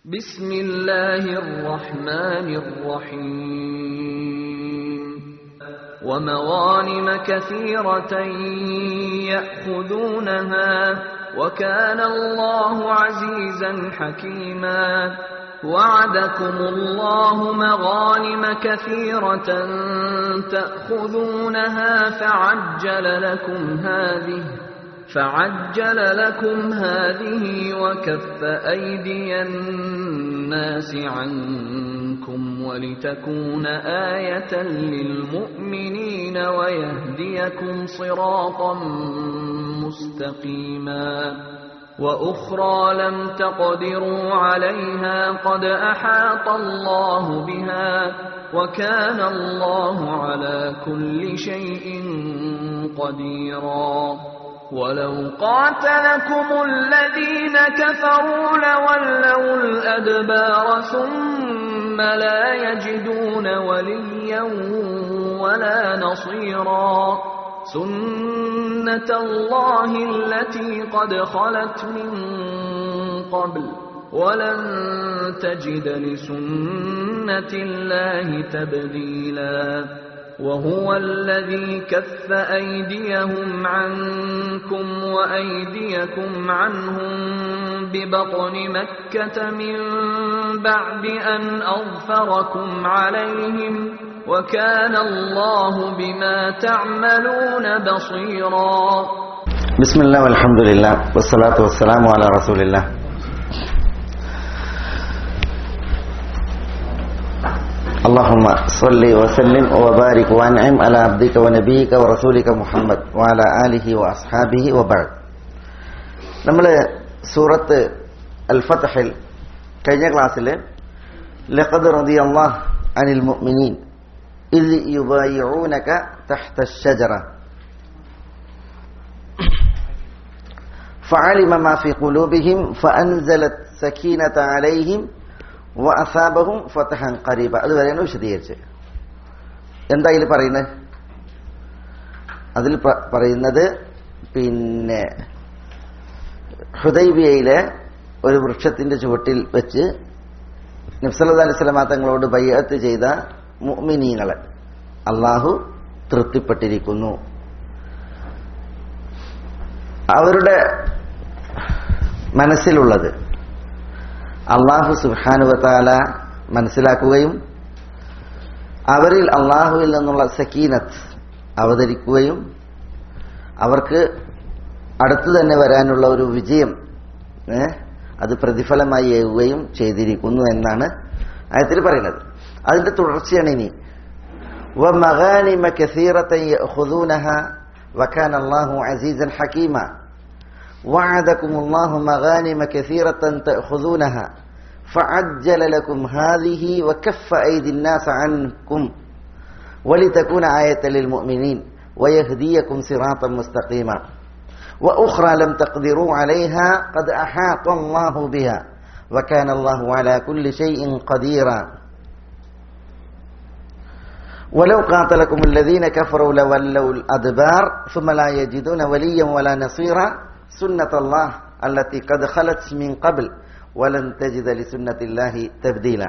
بسم الله الرحمن الرحيم ومغانم كثيرة يأخذونها وكان الله عزيزا حكيما وعدكم الله مغانم كثيرة تأخذونها فعجل لكم هذه فعجل لكم هذه وكف أيدي الناس عنكم ولتكون آية للمؤمنين ويهديكم صراطا مستقيما وأخرى لم تقدروا عليها قد أحاط الله بها وكان الله على كل شيء قديرا ولو قاتلكم الذين كفروا لولوا الأدبار ثم لا يجدون وليا ولا نصيرا سنة الله التي قد خلت من قبل ولن تجد لسنة الله تبديلا وهو الذي كف أيديهم عنكم وأيديكم عنهم ببطن مكة من بعد أن أظفركم عليهم وكان الله بما تعملون بصيرا بسم الله والحمد لله والصلاة والسلام على رسول الله اللهم صل وسلم وبارك وانعم على عبدك ونبيك ورسولك محمد وعلى آله وأصحابه وبعد നമ്മൾ സൂറത്ത് അൽ ഫതഹിൽ കഴിഞ്ഞ ക്ലാസ്സിൽ ലഖദ് റളിയല്ലാഹു അനിൽ മുഅ്മിനീൻ إذ يبايعونك تحت الشجرة فعلم ما في قلوبهم فأنزلت سكينة عليهم وأثابهم فتحا قريبا അതുവരെയാണ് വിശദീകരിച്ച് എന്താ ഇതിൽ പറയുന്നത് അതിൽ പറയുന്നത് പിന്നെ ഹുദൈബിയയിലെ ഒരു വൃക്ഷത്തിന്റെ ചുവട്ടിൽ വെച്ച് നബ്സല്ലാ അലൈഹി സ്വലാമ തങ്ങളോട് ബയ്യത്ത് ചെയ്ത മുഅ്മിനീങ്ങളെ അള്ളാഹു തൃപ്തിപ്പെട്ടിരിക്കുന്നു അവരുടെ മനസ്സിലുള്ളത് അള്ളാഹു സുഹാനുവത്താല മനസ്സിലാക്കുകയും അവരിൽ അള്ളാഹുവിൽ നിന്നുള്ള സക്കീനത്ത് അവതരിക്കുകയും അവർക്ക് അടുത്തു തന്നെ വരാനുള്ള ഒരു വിജയം അത് പ്രതിഫലമായി ഏകുകയും ചെയ്തിരിക്കുന്നു എന്നാണ് ആയത്തിൽ പറയുന്നത് അതിന്റെ തുടർച്ചയാണ് ഇനി ومغانم كثيرة يأخذونها وكان الله عزيزا حكيما وعدكم الله مغانم كثيرة تأخذونها فعجل لكم هذه وكف أيدي الناس عنكم ولتكون آية للمؤمنين ويهديكم صراطا مستقيما وأخرى لم تقدروا عليها قد أحاط الله بها وكان الله على كل شيء قديرا ولو قاتلكم الذين كفروا لولوا الأدبار ثم لا يجدون وليا ولا نصيرا سنة الله التي قد خلت من قبل ولن تجد لسنة الله تبديلا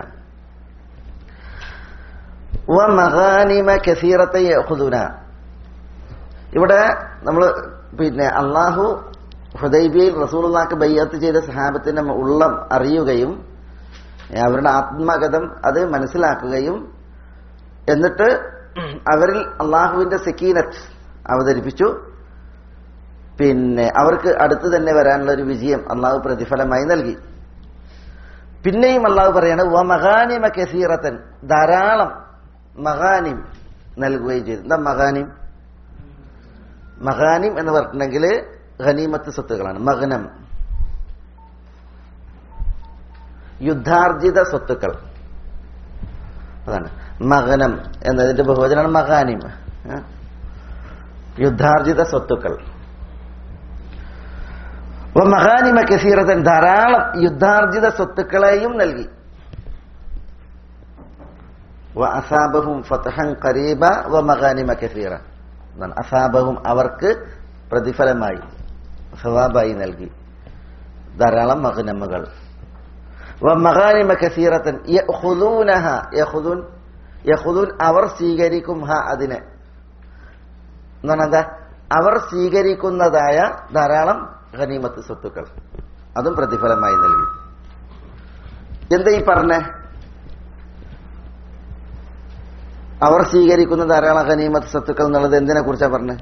ومغانم كثيرة يأخذنا ഇവിടെ നമ്മൾ പിന്നെ അള്ളാഹു ഹുദൈബിയിൽ റസൂലുള്ളാക്ക് ബയ്യത്ത് ചെയ്ത സഹാബത്തിന്റെ ഉള്ളം അറിയുകയും അവരുടെ ആത്മഗതം അത് മനസ്സിലാക്കുകയും എന്നിട്ട് അവരിൽ അള്ളാഹുവിന്റെ സെക്കീനത്ത് അവതരിപ്പിച്ചു പിന്നെ അവർക്ക് അടുത്ത് തന്നെ വരാനുള്ള ഒരു വിജയം അള്ളാഹു പ്രതിഫലമായി നൽകി പിന്നെയും അള്ളാഹു പറയാണ് വ മഹാനിമ കസീറത്തൻ ധാരാളം മഹാനിം നൽകുകയും ചെയ്തു എന്താ മഹാനിം മഹാനിം എന്ന് പറഞ്ഞിട്ടുണ്ടെങ്കിൽ ഖനീമത്ത് സ്വത്തുകളാണ് മഗ്നം യുദ്ധാർജിത സ്വത്തുക്കൾ അതാണ് മകനം എന്നതിന്റെ ബഹുവചനാണ് മകാനിം യുദ്ധാർജിത സ്വത്തുക്കൾ മഹാനിമ കസീറത്തൻ ധാരാളം യുദ്ധാർജിത സ്വത്തുക്കളെയും നൽകി അസാബഹും ഫതഹൻ ഖരീബ വ മഹാനിമ കസീറ അസാബഹും അവർക്ക് പ്രതിഫലമായി സവാബായി നൽകി ധാരാളം മകനമ്മകൾ വമഗാനിമ കസീറത്തൻ യഖുദൂനഹ യഖുദൂൻ യഖുദൂൻ അവർ സ്വീകരിക്കും ഹ അതിനെ എന്നാണ് എന്താ അവർ സ്വീകരിക്കുന്നതായ ധാരാളം ഖനീമത്ത് സ്വത്തുക്കൾ അതും പ്രതിഫലമായി നൽകി എന്താ ഈ പറഞ്ഞേ അവർ സ്വീകരിക്കുന്ന ധാരാളം ഖനീമത്ത് സ്വത്തുക്കൾ എന്നുള്ളത് എന്തിനെ കുറിച്ചാ പറഞ്ഞത്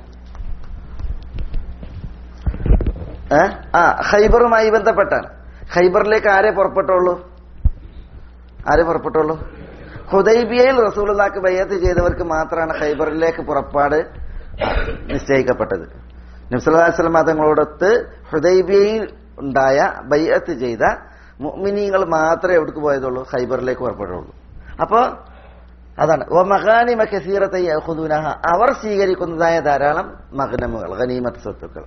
ഏ ആ ഖൈബറുമായി ബന്ധപ്പെട്ടാണ് ഖൈബറിലേക്ക് ആരെ പുറപ്പെട്ടുള്ളൂ ആരെ പുറപ്പെട്ടുള്ളൂ ഹുദൈബിയയിൽ റസൂലുള്ളാക്ക് ബയ്യത്ത് ചെയ്തവർക്ക് മാത്രമാണ് ഖൈബറിലേക്ക് പുറപ്പാട് നിശ്ചയിക്കപ്പെട്ടത് നബ്സല്ലാസ്ലം തങ്ങളോടൊത്ത് ഹുദൈബിയയിൽ ഉണ്ടായ ബയ്യത്ത് ചെയ്ത മുഅ്മിനീങ്ങൾ മാത്രമേ എവിടേക്ക് പോയതുള്ളൂ ഖൈബറിലേക്ക് പുറപ്പെടുള്ളൂ അപ്പോ അതാണ് ഓ മഹാനിമ കസീറത്തെ യഹുദൂനഹ അവർ സ്വീകരിക്കുന്നതായ ധാരാളം മഗ്നമുകൾ ഖനീമത്ത് സ്വത്തുക്കൾ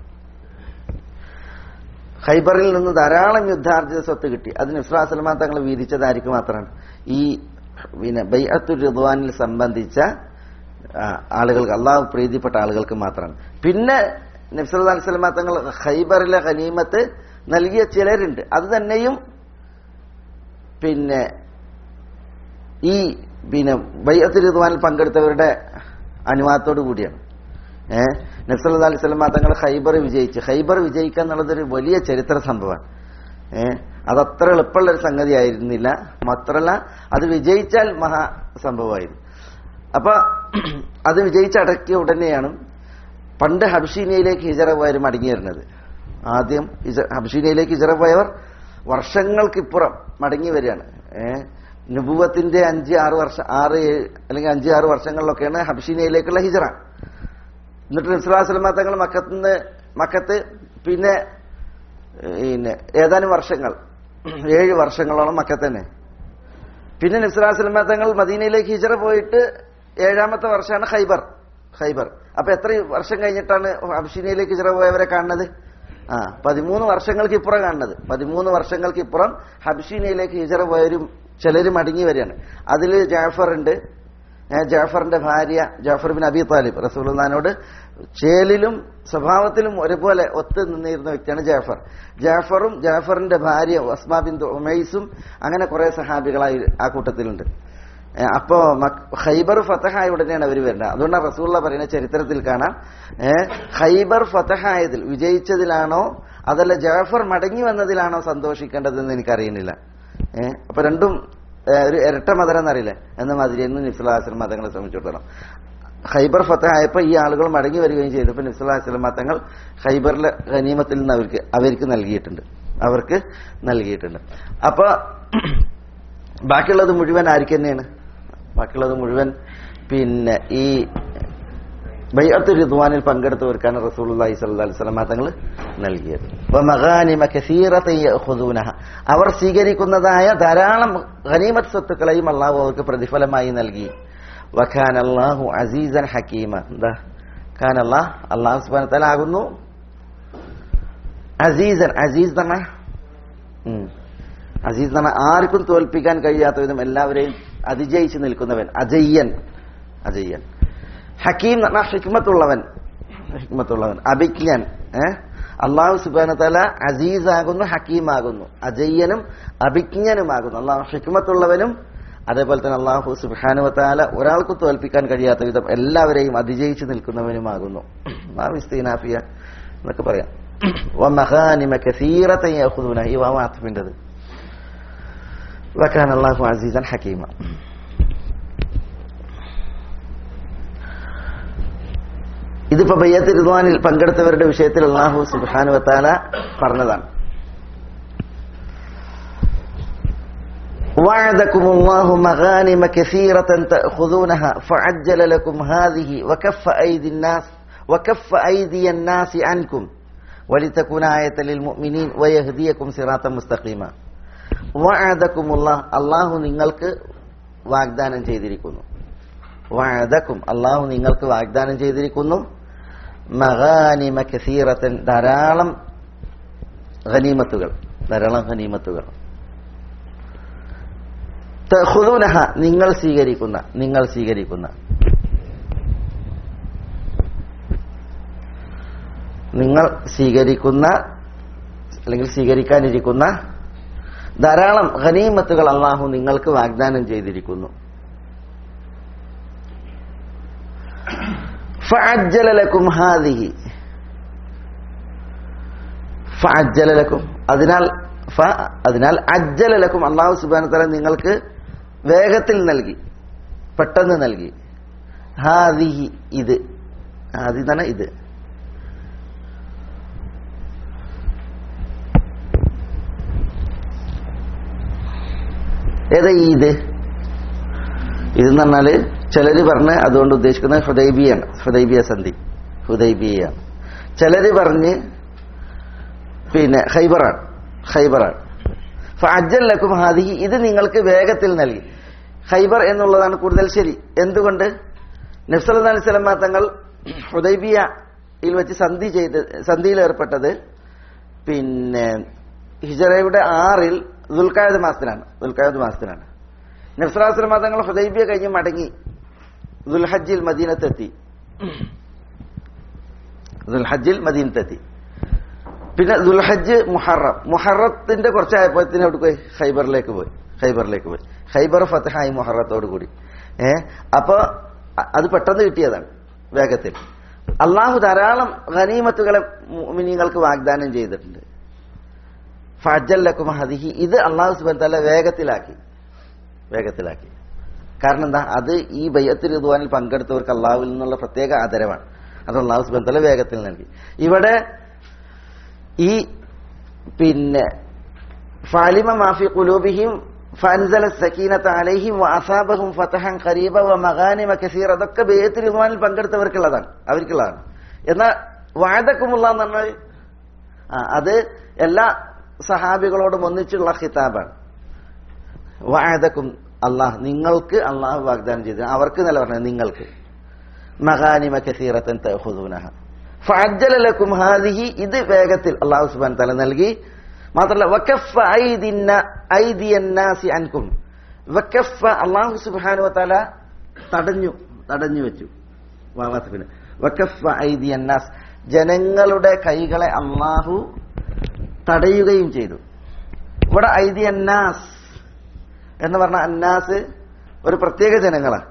ഖൈബറിൽ നിന്ന് ധാരാളം യുദ്ധാർജിത സ്വത്ത് കിട്ടി അതിന് ഇസ്ലാസ്ലമ തങ്ങൾ വീതിച്ചതായിരിക്കും മാത്രമാണ് ഈ പിന്നെ ബൈഅത്തു റിദ്വാനിൽ സംബന്ധിച്ച ആ, ആളുകൾക്ക് അള്ളാഹു പ്രീതിപ്പെട്ട ആളുകൾക്ക് മാത്രമാണ് പിന്നെ നബ്സല്ലാ അലിസ്ലമ തങ്ങൾ ഖൈബറിലെ ഖനീമത്ത് നൽകിയ ചിലരുണ്ട് അത് തന്നെയും പിന്നെ ഈ പിന്നെ ബൈഅത്ത് റിദ്വാനിൽ പങ്കെടുത്തവരുടെ അനുവാദത്തോടു കൂടിയാണ് ഏഹ് നബ്സല്ലാ അലൈഹി സ്വലമ തങ്ങൾ ഖൈബർ വിജയിച്ച് ഖൈബർ വിജയിക്കുക എന്നുള്ളത് ഒരു വലിയ ചരിത്ര സംഭവമാണ് ഏഹ് അതത്ര എളുപ്പമുള്ള ഒരു സംഗതി ആയിരുന്നില്ല മാത്രമല്ല അത് വിജയിച്ചാൽ മഹാ സംഭവമായിരുന്നു അപ്പൊ അത് വിജയിച്ചടക്കിയ ഉടനെയാണ് പണ്ട് ഹബ്ഷീനിയയിലേക്ക് ഹിജറ പോയവർ മടങ്ങി വരുന്നത് ആദ്യം ഹിജ- ഹബ്ഷീനിയയിലേക്ക് ഹിജറ പോയവർ വർഷങ്ങൾക്കിപ്പുറം മടങ്ങി വരികയാണ് ഏഹ് നുബുവത്തിന്റെ അഞ്ച് ആറ് വർഷം ആറ് ഏഴ് അല്ലെങ്കിൽ അഞ്ച് ആറ് വർഷങ്ങളിലൊക്കെയാണ് ഹബ്ഷീനിയയിലേക്കുള്ള ഹിജറ എന്നിട്ട് നബ്സുല്ലാസ്ലമ തങ്ങൾ മക്കത്തുനിന്ന് മക്കത്ത് പിന്നെ പിന്നെ ഏതാനും വർഷങ്ങൾ ഏഴ് വർഷങ്ങളോളം മക്കത്ത് തന്നെ പിന്നെ നബ്സുല്ലാസ്ലമ തങ്ങൾ മദീനയിലേക്ക് ഹിജറ പോയിട്ട് ഏഴാമത്തെ വർഷമാണ് ഖൈബർ ഖൈബർ അപ്പൊ എത്ര വർഷം കഴിഞ്ഞിട്ടാണ് അബ്ഷീനയിലേക്ക് ഹിജറ പോയവരെ കാണുന്നത് ആ പതിമൂന്ന് വർഷങ്ങൾക്ക് ഇപ്പുറം കാണുന്നത് പതിമൂന്ന് വർഷങ്ങൾക്ക് ഇപ്പുറം ഹബ്ഷീനയിലേക്ക് ഹിജറ പോയവരും ചിലര് മടങ്ങി വരികയാണ് അതിൽ ജാഫർ ഉണ്ട് ഏ, ജാഫറിന്റെ ഭാര്യ ജാഫർ ബിൻ അബി താലിബ് റസൂൽഖാനോട് ചേലിലും സ്വഭാവത്തിലും ഒരുപോലെ ഒത്തു നിന്നിരുന്ന വ്യക്തിയാണ് ജാഫർ ജാഫറും ജാഫറിന്റെ ഭാര്യ അസ്മാ ബിൻ ഉമൈസും അങ്ങനെ കുറെ സഹാബികളായി ആ കൂട്ടത്തിലുണ്ട് ഏ, അപ്പോ മക്- ഖൈബർ ഫതഹായ ഉടനെയാണ് അവർ വരുന്നത് അതുകൊണ്ടാണ് റസൂള്ള പറയുന്ന ചരിത്രത്തിൽ കാണാം ഏ, ഖൈബർ ഫതഹായതിൽ വിജയിച്ചതിലാണോ അതല്ല ജാഫർ മടങ്ങി വന്നതിലാണോ സന്തോഷിക്കേണ്ടതെന്ന് എനിക്കറിയുന്നില്ല ഏഹ് അപ്പൊ രണ്ടും ഏ, ഒരു ഇരട്ട മതം എന്നറിയില്ലേ എന്ന മാതിരിയായിരുന്നു നിസ്ലാസ്ലം മതങ്ങളെ സംബന്ധിച്ചിടത്തോളം ഖൈബർ ഫത്തഹായപ്പോ ഈ ആളുകൾ മടങ്ങി വരികയും ചെയ്തപ്പോൾ നിസ്ലാസ്ലം മതങ്ങൾ ഖൈബറിലെ ഖനീമത്തിൽ നിന്ന് അവർക്ക് അവർക്ക് നൽകിയിട്ടുണ്ട് അവർക്ക് നൽകിയിട്ടുണ്ട് അപ്പൊ ബാക്കിയുള്ളത് മുഴുവൻ ആർക്ക് തന്നെയാണ് ബാക്കിയുള്ളത് മുഴുവൻ പിന്നെ ഈ ബൈഅത്ത് റിദ്വാനിൽ പങ്കെടുത്തവർക്കാണ് റസൂലുള്ളാഹി സ്വല്ലല്ലാഹി അലൈഹി വസല്ലം തങ്ങൾ നൽകിയത് വമഗാനിമ കസീറത്തൻ യഖുദൂനഹ അവർ സ്വീകരിക്കുന്നതായ ധാരാളം ഗനീമത്ത് സ്വത്തുക്കളെയും അള്ളാഹു അവർക്ക് പ്രതിഫലമായി നൽകി വഖാന അല്ലാഹു അസീസൻ ഹക്കീമ എന്താ ഖാൻ അല്ലാഹ് അല്ലാഹു സുബ്ഹാനഹു വ തആല ആകുന്നു അസീസൻ അസീസ് തന്നെ അസീസ് തന്നെ ആർക്കും തോൽപ്പിക്കാൻ കഴിയാത്ത വിധം എല്ലാവരെയും അതിജയിച്ച് നിൽക്കുന്നവൻ അജയ്യൻ അജയ്യൻ ഹക്കീം എന്ന് പറഞ്ഞാൽ ഹിക്മത്തുള്ളവൻ ഹിക്മത്തുള്ളവൻ അഭിജ്ഞൻ ഏഹ് അള്ളാഹു സുബാന തല അസീസാകുന്നു ഹക്കീമാകുന്നു അജയ്യനും അഭിജ്ഞനുമാകുന്നു അള്ളാഹു ഹിക്മത്തുള്ളവനും അതേപോലെ തന്നെ അള്ളാഹു സുബാനുവത്താല ഒരാൾക്ക് തോൽപ്പിക്കാൻ കഴിയാത്ത വിധം എല്ലാവരെയും അതിജയിച്ച് നിൽക്കുന്നവനുമാകുന്നു ആ വിസ്തീനാഫിയ എന്നൊക്കെ പറയാം വമഹാനിമ കസീറത്തെ യഖുദൂന ഈ വാമ ആത്മിൻ്റെത് വക്കാൻ അള്ളാഹു അസീസൻ ഹക്കീമ ഇതിപ്പോ ബയ്യത്ത് റിദ്വാനിൽ പങ്കെടുത്തവരുടെ വിഷയത്തിൽ അള്ളാഹു സുബാനു വത്താല പറഞ്ഞതാണ് وعدكم الله مغانم كثيرة تأخذونها فعجل لكم هذه وكف أيدي الناس وكف أيدي الناس عنكم ولتكون آية للمؤمنين ويهديكم صراطا مستقيما وعدكم الله الله നിങ്ങൾക്ക് വാഗ്ദാനം ചെയ്തിരിക്കുന്നു വാദക്കും അള്ളാഹു നിങ്ങൾക്ക് വാഗ്ദാനം ചെയ്തിരിക്കുന്നു മഹാനിമ കസീറത്തൻ ധാരാളം ഖനീമത്തുകൾ ധാരാളം ഖനീമത്തുകൾ തഹുദുനഹ നിങ്ങൾ സ്വീകരിക്കുന്ന നിങ്ങൾ സ്വീകരിക്കുന്ന നിങ്ങൾ സ്വീകരിക്കുന്ന അല്ലെങ്കിൽ സ്വീകരിക്കാനിരിക്കുന്ന ധാരാളം ഖനീമത്തുകൾ അള്ളാഹു നിങ്ങൾക്ക് വാഗ്ദാനം ചെയ്തിരിക്കുന്നു ഫഅജ്ജലലക്കും ഹാദിഹി ഫഅജ്ജലലക്കും അതിനാൽ ഫ അതിനാൽ അജ്ജലലക്കും അള്ളാഹു സുബാന തല നിങ്ങൾക്ക് വേഗത്തിൽ നൽകി പെട്ടെന്ന് നൽകി ഹാദിഹി ഇത് ഹാദി എന്നാണ് ഇത് ഏതാ ഈ ഇത് ഇതെന്ന് പറഞ്ഞാല് ചിലര് പറഞ്ഞ് അതുകൊണ്ട് ഉദ്ദേശിക്കുന്നത് ഹുദൈബിയാണ് ഹുദൈബിയ സന്ധി ഹുദൈബിയാണ് ചിലര് പറഞ്ഞ് പിന്നെ ഹൈബറാണ് ഹൈബറാണ് ഫഅജ്ജലക്കും ഹാദിഹി ഇത് നിങ്ങൾക്ക് വേഗത്തിൽ നൽകി ഹൈബർ എന്നുള്ളതാണ് കൂടുതൽ ശരി എന്തുകൊണ്ട് നബ്സല്ലാ അലൈഹി സ്വലമ തങ്ങൾ ഹുദൈബിയയിൽ വെച്ച് സന്ധി ചെയ്ത് സന്ധിയിൽ ഏർപ്പെട്ടത് പിന്നെ ഹിജറയുടെ ആറിൽ ദുൽഖായത് മാസത്തിലാണ് ദുൽഖായത് മാസത്തിലാണ് നബ്സലാസ്ലമ തങ്ങൾ ഹുദൈബിയ കഴിഞ്ഞ് മടങ്ങി ദുൽഹജ്ജിൽ മദീനത്തെത്തി ദുൽഹജ്ജിൽ മദീനത്തെത്തി പിന്നെ ദുൽഹജ്ജ് മുഹറം മുഹറത്തിന്റെ കുറച്ചായപ്പോഴത്തേനും അവിടെ പോയി ഖൈബറിലേക്ക് പോയി ഖൈബറിലേക്ക് പോയി ഖൈബർ ഫത്തഹായി മുഹറത്തോട് കൂടി ഏ അപ്പൊ അ- അത് പെട്ടെന്ന് കിട്ടിയതാണ് വേഗത്തിൽ അള്ളാഹു ധാരാളം ഖനീമത്തുകളെ മുഅ്മിനീങ്ങൾക്ക് വാഗ്ദാനം ചെയ്തിട്ടുണ്ട് ഫജല്ലക്കും ഹദിഹി ഇത് അള്ളാഹു സുബൻ തല വേഗത്തിലാക്കി വേഗത്തിലാക്കി കാരണം എന്താ അത് ഈ ബയ്യത്ത് ഋതുവാനിൽ പങ്കെടുത്തവർക്ക് അള്ളാഹുവിൽ നിന്നുള്ള പ്രത്യേക ആദരവാണ് അത് അള്ളാഹു സുബൻ തല വേഗത്തിൽ നൽകി ഇവിടെ ഈ പിന്നെ ഫാലിമ മാഫി കുലൂബിഹിം ഫൻസല സക്കീനത്ത് അലൈഹിം വഅസാബഹും ഫതഹൻ ഖരീബ വ മഗാനിമ കസീറ അതൊക്കെ ബയ്യത്ത് ഋതുവാനിൽ പങ്കെടുത്തവർക്കുള്ളതാണ് അവർക്കുള്ളതാണ് എന്നാൽ വാഴക്കുമുള്ള എന്ന് പറഞ്ഞാൽ ആ, അത് എല്ലാ സഹാബികളോടും ഒന്നിച്ചുള്ള ഖിതാബാണ് വാഴക്കും അള്ളാഹ് നിങ്ങൾക്ക് അള്ളാഹു വാഗ്ദാനം ചെയ്തു അവർക്ക് നല്ല പറഞ്ഞത് നിങ്ങൾക്ക് മഹാനിമ കസീറത്തൻ തഹുദൂനഹ ഫഅജ്ജലലക്കും ഹാദിഹി ഇത് വേഗത്തിൽ അള്ളാഹു സുബ്ഹാനഹു തആല നൽകി മാത്രമല്ല വകഫ ഐദിന്ന ഐദിയന്നാസി അൻകും വകഫ അള്ളാഹു സുബ്ഹാനഹു വതആല തടഞ്ഞു തടഞ്ഞു വെച്ചു വാവാസിന് വകഫ ഐദിയന്നാസ് ജനങ്ങളുടെ കൈകളെ അള്ളാഹു തടയുകയും ചെയ്തു ഇവിടെ ഐദി അന്നാസ് എന്ന് പറഞ്ഞ അന്നാസ് ഒരു പ്രത്യേക ജനങ്ങളാണ്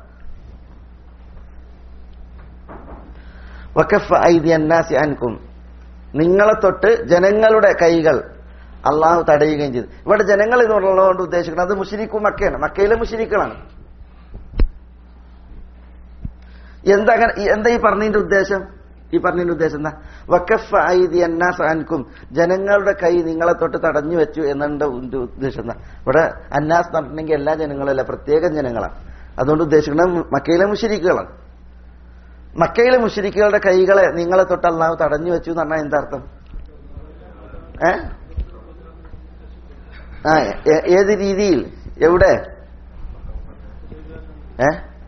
വക്കഫ് ഐദി അന്നാസി അൻകും നിങ്ങളെ തൊട്ട് ജനങ്ങളുടെ കൈകൾ അള്ളാഹു തടയുകയും ചെയ്തു ഇവിടെ ജനങ്ങൾ എന്നുള്ളതുകൊണ്ട് ഉദ്ദേശിക്കുന്നത് അത് മുഷിരിക്കും മക്കയാണ് മക്കയിലെ മുഷിരിക്കളാണ് എന്താ അങ്ങനെ- ഈ- എന്താ ഈ പറഞ്ഞതിന്റെ ഉദ്ദേശം ഈ പറഞ്ഞതിന്റെ ഉദ്ദേശം എന്താ വക്കഫ് ഐദി അന്നാസ് അൻകും ജനങ്ങളുടെ കൈ നിങ്ങളെ തൊട്ട് തടഞ്ഞു വെച്ചു എന്നുണ്ട് ഇതിന്റെ ഉദ്ദേശം എന്താ ഇവിടെ അന്നാസ് നടന്നിട്ടുണ്ടെങ്കിൽ എല്ലാ ജനങ്ങളല്ല പ്രത്യേകം ജനങ്ങളാണ് അതുകൊണ്ട് ഉദ്ദേശിക്കുന്നത് മക്കയിലെ മുഷിരിക്കുകളാണ് മക്കയിലെ മുഷിരിക്കുകളുടെ കൈകളെ നിങ്ങളെ തൊട്ട് അള്ളാഹു തടഞ്ഞു വെച്ചു എന്ന് പറഞ്ഞാൽ എന്താ അർത്ഥം ഏ ആ ഏ- ഏത് രീതിയിൽ എവിടെ ഏ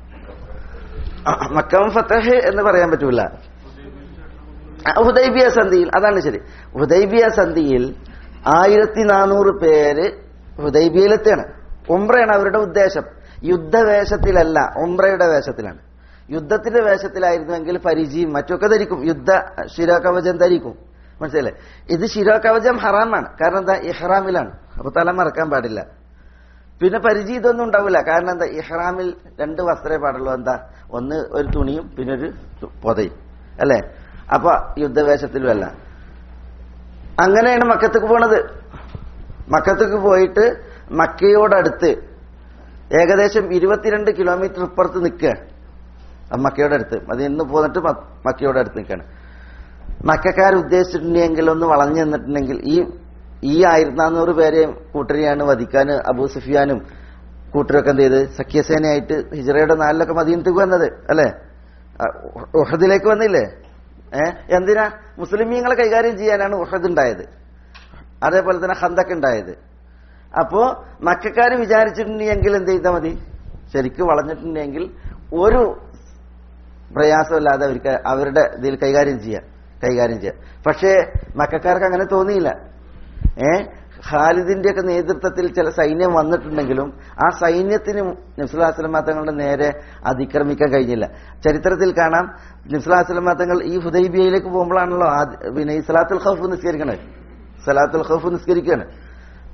മക്കം ഫത്തഹ് എന്ന് പറയാൻ പറ്റൂല ആ, ഹുദൈബിയ സന്ധിയിൽ അതാണ് ശരി ഹുദൈബിയ സന്ധിയിൽ ആയിരത്തി നാനൂറ് പേര് ഹുദൈബിയയിലെത്തിയാണ് ഉംറയാണ് അവരുടെ ഉദ്ദേശം യുദ്ധവേഷത്തിലല്ല ഉംറയുടെ വേഷത്തിലാണ് യുദ്ധത്തിന്റെ വേഷത്തിലായിരുന്നുവെങ്കിൽ പരിചയം മറ്റൊക്കെ ധരിക്കും യുദ്ധ ശിരോകവചം ധരിക്കും മനസ്സിലല്ലേ ഇത് ശിരോകവചം ഹറാമാണ് കാരണം എന്താ ഇഹ്റാമിലാണ് അപ്പൊ തല മറക്കാൻ പാടില്ല പിന്നെ പരിചയം ഇതൊന്നും ഉണ്ടാവില്ല കാരണം എന്താ ഇഹ്റാമിൽ രണ്ട് വസ്ത്രമേ പാടുള്ളൂ എന്താ ഒന്ന് ഒരു തുണിയും പിന്നെ ഒരു തു- പൊതയും അല്ലേ അപ്പൊ യുദ്ധവേഷത്തിലുമല്ല അങ്ങനെയാണ് മക്കത്തേക്ക് പോണത് മക്കത്തേക്ക് പോയിട്ട് മക്കയോടടുത്ത് ഏകദേശം ഇരുപത്തിരണ്ട് കിലോമീറ്റർ ഇപ്പുറത്ത് നിൽക്കുക മക്കയുടെ അടുത്ത് അത് ഇന്ന് പോന്നിട്ട് മ- മക്കയുടെ അടുത്ത് നിൽക്കുകയാണ് മക്കാർ ഉദ്ദേശിച്ചിട്ടുണ്ടെങ്കിൽ ഒന്ന് വളഞ്ഞു നിന്നിട്ടുണ്ടെങ്കിൽ ഈ ഈ ആയിരത്തി നാനൂറ് പേരെയും കൂട്ടരെയാണ് വധിക്കാൻ അബൂ സുഫിയാനും കൂട്ടരൊക്കെ എന്ത് ചെയ്ത് സഖ്യസേനയായിട്ട് ഹിജറയുടെ നാലിലൊക്കെ മദീനത്തേക്ക് വന്നത് അല്ലേ ആ, ഉഹ- ഉഹദിലേക്ക് വന്നില്ലേ ഏ എന്തിനാ മുസ്ലിമീങ്ങളെ കൈകാര്യം ചെയ്യാനാണ് ഉഹദ് ഉണ്ടായത് അതേപോലെ തന്നെ ഹന്തക്ക് ഉണ്ടായത് അപ്പോ മക്കാർ വിചാരിച്ചിട്ടുണ്ടെങ്കിൽ എന്ത് ചെയ്താൽ മതി ശരിക്കും വളഞ്ഞിട്ടുണ്ടെങ്കിൽ ഒരു പ്രയാസമില്ലാതെ അവർക്ക് അവരുടെ ഇതിൽ കൈകാര്യം ചെയ്യാം കൈകാര്യം ചെയ്യാം പക്ഷേ മക്കാർക്ക് അങ്ങനെ തോന്നിയില്ല ഏ ഖാലിദിന്റെ ഒക്കെ നേതൃത്വത്തിൽ ചില സൈന്യം വന്നിട്ടുണ്ടെങ്കിലും ആ സൈന്യത്തിന് നിസ്ലാസ്ലമ തങ്ങളുടെ നേരെ അതിക്രമിക്കാൻ കഴിഞ്ഞില്ല ചരിത്രത്തിൽ കാണാം നിസ്ലാസ്ലമ തങ്ങൾ ഈ ഹുദൈബിയയിലേക്ക് പോകുമ്പോഴാണല്ലോ ആദ്യ- പിന്നെ ഈ സലാത്തുൽ ഖൗഫ് നിസ്കരിക്കണത് സലാത്തുൽ ഖൗഫ് നിസ്കരിക്കുകയാണ്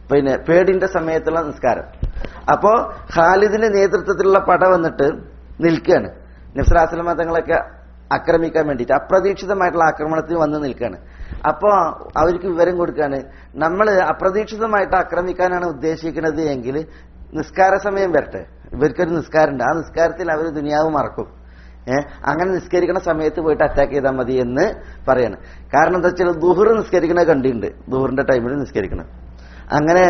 പിന്നെ പേടിന്റെ സമയത്തുള്ള നിസ്കാരം അപ്പോ ഖാലിദിന്റെ നേതൃത്വത്തിലുള്ള പട വന്നിട്ട് നിൽക്കുകയാണ് നബ്സലാസ്ലമ തങ്ങളൊക്കെ ആക്രമിക്കാൻ വേണ്ടിയിട്ട് അപ്രതീക്ഷിതമായിട്ടുള്ള ആക്രമണത്തിന് വന്ന് നിൽക്കുകയാണ് അപ്പോ അവർക്ക് വിവരം കൊടുക്കുകയാണ് നമ്മൾ അപ്രതീക്ഷിതമായിട്ട് ആക്രമിക്കാനാണ് ഉദ്ദേശിക്കുന്നത് എങ്കിൽ നിസ്കാര സമയം വരട്ടെ ഇവർക്കൊരു നിസ്കാരമുണ്ട് ആ നിസ്കാരത്തിൽ അവർ ദുനിയാവ് മറക്കും ഏഹ് അങ്ങനെ നിസ്കരിക്കുന്ന സമയത്ത് പോയിട്ട് അറ്റാക്ക് ചെയ്താൽ മതി എന്ന് പറയാണ് കാരണം എന്താ വെച്ചാൽ ദുഹർ നിസ്കരിക്കണ കണ്ടിട്ടുണ്ട് ദുഹറിന്റെ ടൈമിൽ നിസ്കരിക്കണം അങ്ങനെ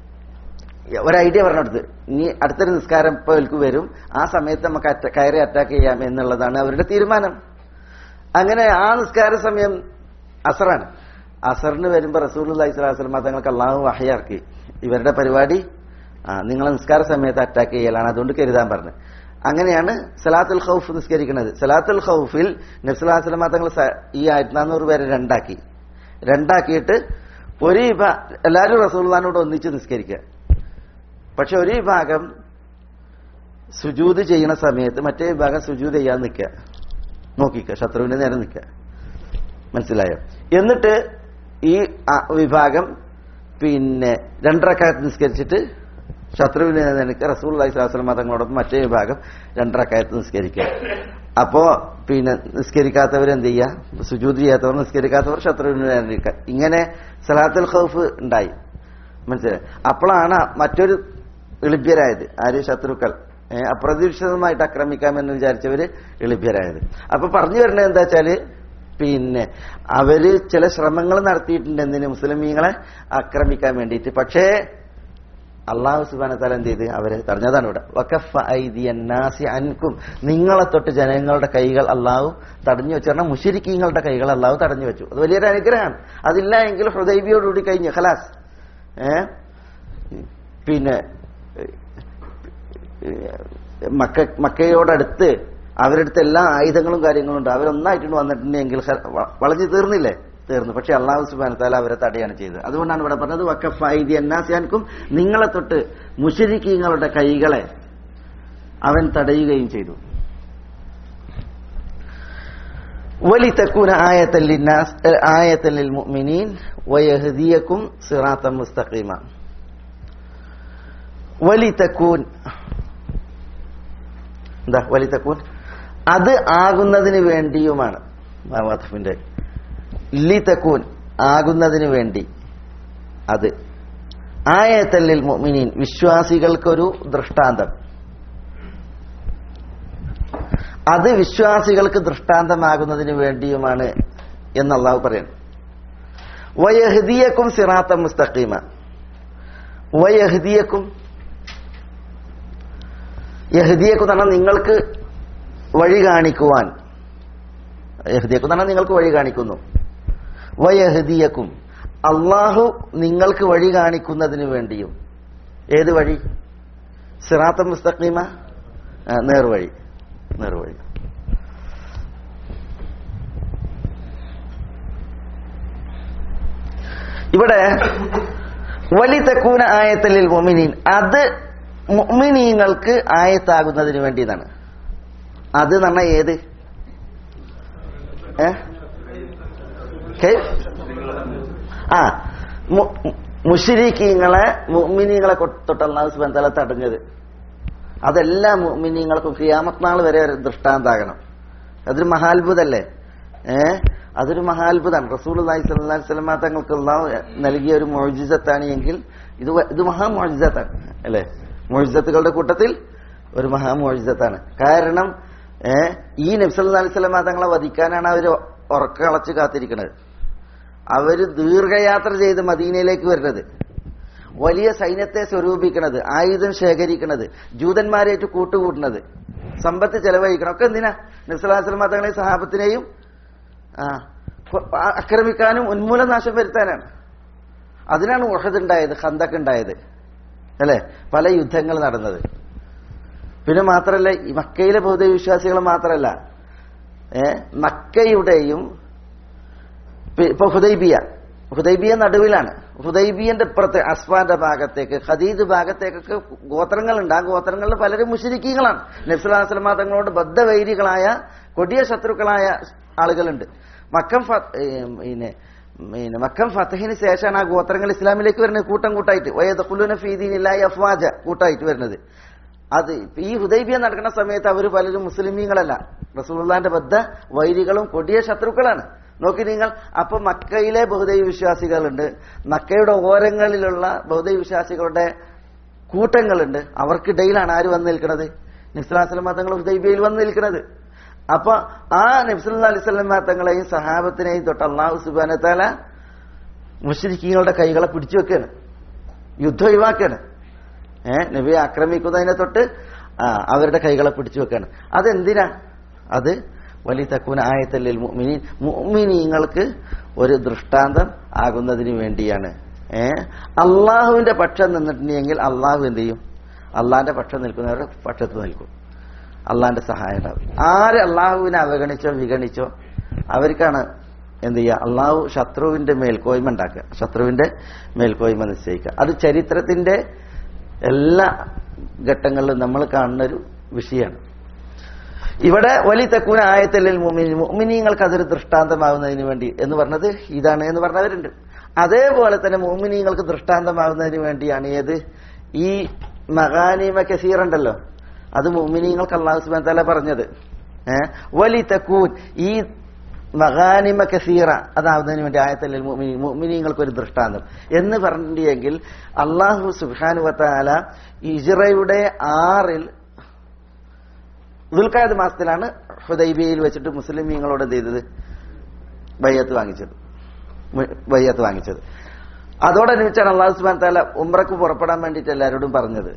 ഒരു ഐഡിയ പറഞ്ഞെടുത്ത് ഇനി അടുത്തൊരു നിസ്കാരം ഇപ്പൊ അവർക്ക് വരും ആ സമയത്ത് നമുക്ക് അറ്റ- കയറി അറ്റാക്ക് ചെയ്യാം എന്നുള്ളതാണ് അവരുടെ തീരുമാനം അങ്ങനെ ആ നിസ്കാര സമയം അസറാണ് അസറിന് വരുമ്പോ റസൂൽ അലൈഹി സ്വലാസ്ലം തങ്ങൾക്ക് അള്ളാഹു വഹയാക്കി ഇവരുടെ പരിപാടി ആ നിങ്ങളെ നിസ്കാര സമയത്ത് അറ്റാക്ക് ചെയ്യലാണ് അതുകൊണ്ട് കരുതാൻ പറഞ്ഞു അങ്ങനെയാണ് സലാത്തുൽ ഖൗഫ് നിസ്കരിക്കുന്നത് സലാത്തുൽ ഖൗഫിൽ നബ്സുലാസ്ലമ തങ്ങൾ സ- ഈ ആയിരത്തി നാനൂറ് പേരെ രണ്ടാക്കി രണ്ടാക്കിയിട്ട് ഒരു വിഭാ എല്ലാവരും റസൂൽദാനോട് ഒന്നിച്ച് നിസ്കരിക്കുക പക്ഷെ ഒരു വിഭാഗം സുജൂത് ചെയ്യുന്ന സമയത്ത് മറ്റേ വിഭാഗം സുജൂത് ചെയ്യാൻ നിൽക്കുക നോക്കിക്ക ശത്രുവിന്റെ നേരെ നിൽക്കുക മനസ്സിലായോ എന്നിട്ട് ഈ ആ വിഭാഗം പിന്നെ രണ്ടരക്കാലത്ത് നിസ്കരിച്ചിട്ട് ശത്രുവിനെ നിനക്ക് റസൂൽ അലൈഹി സ്വലാസ്ലം തങ്ങളോടൊപ്പം മറ്റേ വിഭാഗം രണ്ടരക്കാലത്ത് നിസ്കരിക്കുക അപ്പോ പിന്നെ നിസ്കരിക്കാത്തവർ എന്ത് ചെയ്യുക സുജൂത് ചെയ്യാത്തവർ നിസ്കരിക്കാത്തവർ ശത്രുവിന് നേരെ നിൽക്കുക ഇങ്ങനെ സലാത്തുൽ ഖൗഫ് ഉണ്ടായി മനസ്സിലായി അപ്പോഴാണ് മറ്റൊരു എളിഭ്യരായത് ആര് ശത്രുക്കൾ ഏ, അപ്രതീക്ഷിതമായിട്ട് ആക്രമിക്കാമെന്ന് വിചാരിച്ചവര് എളിഭ്യരായത് അപ്പൊ പറഞ്ഞു വരുന്നത് എന്താ വെച്ചാല് പിന്നെ അവര് ചില ശ്രമങ്ങൾ നടത്തിയിട്ടുണ്ട് എന്തിന് മുസ്ലിമീങ്ങളെ ആക്രമിക്കാൻ വേണ്ടിയിട്ട് പക്ഷേ അള്ളാഹു സുബാന തല എന്ത് ചെയ്ത് അവരെ തടഞ്ഞതാണ് ഇവിടെ വഖഫ ഐദിയന്നാസി അൻകും നിങ്ങളെ തൊട്ട് ജനങ്ങളുടെ കൈകൾ അള്ളാഹു തടഞ്ഞു വെച്ചു കാരണം മുഷിരിക്കീങ്ങളുടെ കൈകൾ അള്ളാഹു തടഞ്ഞു വെച്ചു അത് വലിയൊരു അനുഗ്രഹമാണ് അതില്ല എങ്കിൽ ഹൃദൈബിയോടുകൂടി കഴിഞ്ഞു ഖലാസ് ഏ പിന്നെ മക്ക മക്കയോടടുത്ത് അവരുടെ അടുത്ത് എല്ലാ ആയുധങ്ങളും കാര്യങ്ങളും ഉണ്ട് അവരൊന്നായിട്ടുണ്ട് വന്നിട്ടുണ്ടെങ്കിൽ ഹ- വ- വളഞ്ഞു തീർന്നില്ലേ തീർന്നു പക്ഷെ അള്ളാഹു സുബാന താല അവരെ തടയാണ് ചെയ്തത് അതുകൊണ്ടാണ് ഇവിടെ പറഞ്ഞത് വക്കഫൈദി അന്നാസിയാൻക്കും നിങ്ങളെ തൊട്ട് മുഷരിക്കീങ്ങളുടെ കൈകളെ അവൻ തടയുകയും ചെയ്തു ولتكون آية للناس آية للمؤمنين ويهديكم صراطا مستقيما ولتكون എന്താ വലിതക്കൂൻ അത് ആകുന്നതിന് വേണ്ടിയുമാണ് വഖഫിന്റെ ലിതക്കൂൻ ആകുന്നതിന് വേണ്ടി അത് ആയത്തല്ലിൽ മുഅ്മിനീൻ വിശ്വാസികൾക്കൊരു ദൃഷ്ടാന്തം അത് വിശ്വാസികൾക്ക് ദൃഷ്ടാന്തമാകുന്നതിന് വേണ്ടിയുമാണ് എന്ന് അള്ളാഹു പറയുന്നു വയഹദിയക്കും സിറാത്ത മുസ്തഖീമ വയഹദിയക്കും യഹദിയക്കും എന്ന് പറഞ്ഞാൽ നിങ്ങൾക്ക് വഴി കാണിക്കുവാൻ യഹദിയക്കും എന്ന് പറഞ്ഞാൽ നിങ്ങൾക്ക് വഴി കാണിക്കുന്നു വയഹദിയക്കും അള്ളാഹു നിങ്ങൾക്ക് വഴി കാണിക്കുന്നതിന് വേണ്ടിയും ഏത് വഴി സിറാത്ത മുസ്തഖീമ ആ, നേർവഴി നേർവഴി ഇവിടെ വലി തെക്കൂന ആയത്തലിൽ മൊമിനീൻ അത് മുഅ്മിനീങ്ങൾക്ക് ആയത്താകുന്നതിന് വേണ്ടിയതാണ് അത് എന്ന് പറഞ്ഞാൽ ഏത് ഏ കേ? ആ മു- മുശ്രിക്കീങ്ങളെ മുഅ്മിനീങ്ങളെ കൊ- തൊട്ട് അള്ളാഹു സുബ്ഹാനഹു വ തആല തടഞ്ഞത് അതെല്ലാം മുഅ്മിനീങ്ങൾക്കും ഖിയാമത്ത് നാൾ വരെ ഒരു ദൃഷ്ടാന്താകണം അതൊരു മഹാത്ഭുതല്ലേ ഏ അതൊരു മഹാത്ഭുതമാണ് റസൂൽ അലൈഹി സ്വല്ലല്ലാഹു അലൈഹി വസല്ലമ തങ്ങൾക്ക് അള്ളാഹു നൽകിയ ഒരു മോജിസത്താണ് എങ്കിൽ ഇത് വ- ഇത് മഹാമോജിസത്താണ് അല്ലേ മോജിസത്തുകളുടെ കൂട്ടത്തിൽ ഒരു മഹാമോജിസത്താണ് കാരണം ഏ ഈ നബ്സല്ലാ അലൈഹി സ്വലമ തങ്ങളെ വധിക്കാനാണ് അവർ ഉറക്കളച്ച് കാത്തിരിക്കുന്നത് അവര് ദീർഘയാത്ര ചെയ്ത് മദീനയിലേക്ക് വരുന്നത് വലിയ സൈന്യത്തെ സ്വരൂപിക്കുന്നത് ആയുധം ശേഖരിക്കുന്നത് ജൂതന്മാരേറ്റ് കൂട്ടുകൂട്ടുന്നത് സമ്പത്ത് ചെലവഴിക്കണം ഒക്കെ എന്തിനാ നബ്സലാസ്ലം തങ്ങളെയും സഹാബത്തിനെയും ആ കൊ- ആ- ആക്രമിക്കാനും ഉന്മൂലനാശം വരുത്താനാണ് അതിനാണ് ഉഹദ് ഉണ്ടായത് ഖന്തക്ക് ഉണ്ടായത് അല്ലെ പല യുദ്ധങ്ങൾ നടന്നത് പിന്നെ മാത്രല്ല ഈ മക്കയിലെ ബൗദ്ധ വിശ്വാസികൾ മാത്രല്ല ഏ മക്കയുടെയും പി- ഇപ്പൊ ഹുദൈബിയ ഹുദൈബിയ നടുവിലാണ് ഹുദൈബിയന്റെ ഇപ്പുറത്ത് അസ്വാന്റെ ഭാഗത്തേക്ക് ഖദീദ് ഭാഗത്തേക്കൊക്കെ ഗോത്രങ്ങളുണ്ട് ആ ഗോത്രങ്ങളിൽ പലരും മുഷരിക്കീങ്ങളാണ് നബ്സുലാസ്ലമ തങ്ങളോട് ബദ്ധവൈരികളായ കൊടിയ ശത്രുക്കളായ ആളുകളുണ്ട് മക്കം ഫ- ഏ, പിന്നെ പിന്നെ മക്കം ഫത്തഹിന് ശേഷമാണ് ആ ഗോത്രങ്ങൾ ഇസ്ലാമിലേക്ക് വരുന്നത് കൂട്ടം കൂട്ടായിട്ട് വയദഖുലുന ഫീ ദീനില്ലാഹി അഫ്വാജ കൂട്ടായിട്ട് വരുന്നത് അത് ഈ ഹുദൈബിയ നടക്കുന്ന സമയത്ത് അവർ പലരും മുസ്ലിമീങ്ങളല്ല റസൂലുള്ളാന്റെ ബദ്ധ വൈരികളും കൊടിയ ശത്രുക്കളാണ് നോക്കി നിങ്ങൾ അപ്പൊ മക്കയിലെ ബഹുദൈവ വിശ്വാസികളുണ്ട് മക്കയുടെ ഓരങ്ങളിലുള്ള ബഹുദൈവ വിശ്വാസികളുടെ കൂട്ടങ്ങളുണ്ട് അവർക്കിടയിലാണ് ആര് വന്നു നിൽക്കുന്നത് നിസ്ലാസ്ലം തങ്ങൾ ഹുദൈബിയയിൽ വന്നു നിൽക്കുന്നത് അപ്പൊ ആ നബ്സുല്ലാ അലിസ്ലം തങ്ങളെയും സഹാബത്തിനെയും തൊട്ട് അള്ളാഹു സുബാനത്താല മുഷരിക്കീങ്ങളുടെ കൈകളെ പിടിച്ചു വെക്കാണ് യുദ്ധം ഒഴിവാക്കാണ് ഏഹ് നബിയെ ആക്രമിക്കുന്നതിനെ തൊട്ട് ആ, അവരുടെ കൈകളെ പിടിച്ചു വെക്കാണ് അതെന്തിനാ അത് വലിയ തക്കൂന ആയത്തല്ലിൽ മുഅ്മിനീൻ മുഅ്മിനീങ്ങൾക്ക് ഒരു ദൃഷ്ടാന്തം ആകുന്നതിന് വേണ്ടിയാണ് ഏ അള്ളാഹുവിന്റെ പക്ഷം നിന്നിട്ടുണ്ടെങ്കിൽ അള്ളാഹു എന്ത് ചെയ്യും അള്ളാഹിന്റെ പക്ഷം നിൽക്കുന്നവരുടെ പക്ഷത്ത് നിൽക്കും അള്ളാഹിന്റെ സഹായം ഉണ്ടാവും ആര് അള്ളാഹുവിനെ അവഗണിച്ചോ വിഗണിച്ചോ അവർക്കാണ് എന്ത് ചെയ്യുക അള്ളാഹു ശത്രുവിന്റെ മേൽക്കോയ്മ ഉണ്ടാക്കുക ശത്രുവിന്റെ മേൽക്കോയ്മ നിശ്ചയിക്കുക അത് ചരിത്രത്തിന്റെ എല്ലാ ഘട്ടങ്ങളിലും നമ്മൾ കാണുന്ന ഒരു വിഷയമാണ് ഇവിടെ വലിയ തെക്കൂന ആയത്തല്ലിൽ മുമിനി മുമിനീങ്ങൾക്ക് അതൊരു ദൃഷ്ടാന്തമാകുന്നതിന് വേണ്ടി എന്ന് പറഞ്ഞത് ഇതാണ് എന്ന് പറഞ്ഞവരുണ്ട് അതേപോലെ തന്നെ മുമിനീങ്ങൾക്ക് ദൃഷ്ടാന്തമാകുന്നതിന് വേണ്ടിയാണ് ഏത് ഈ മഹാനിമ കസീർ ഉണ്ടല്ലോ അത് മുമിനീങ്ങൾക്ക് അള്ളാഹു സുബാൻ തല പറഞ്ഞത് ഏഹ് വലി തക്കൂൻ ഈ മഹാനിമ കസീറ അതാവുന്നതിന് വേണ്ടി ആയത്തല്ലിൽ മുഅ്മിനീൻ മുഅ്മിനീങ്ങൾക്ക് ഒരു ദൃഷ്ടാന്തം എന്ന് പറഞ്ഞിട്ടുണ്ടെങ്കിൽ അള്ളാഹു സുബാനുവത്താല ഇജ്റയുടെ ആറിൽ ദുൽഖാദ് മാസത്തിലാണ് ഹുദൈബിയയിൽ വെച്ചിട്ട് മുസ്ലിമീങ്ങളോട് എന്ത് ചെയ്തത് ബയ്യത്ത് വാങ്ങിച്ചത് മു- ബയ്യത്ത് വാങ്ങിച്ചത് അതോടനുബന്ധിച്ചാണ് അള്ളാഹു സുബാൻ താല ഉംറക്ക് പുറപ്പെടാൻ വേണ്ടിയിട്ട് എല്ലാവരോടും പറഞ്ഞത്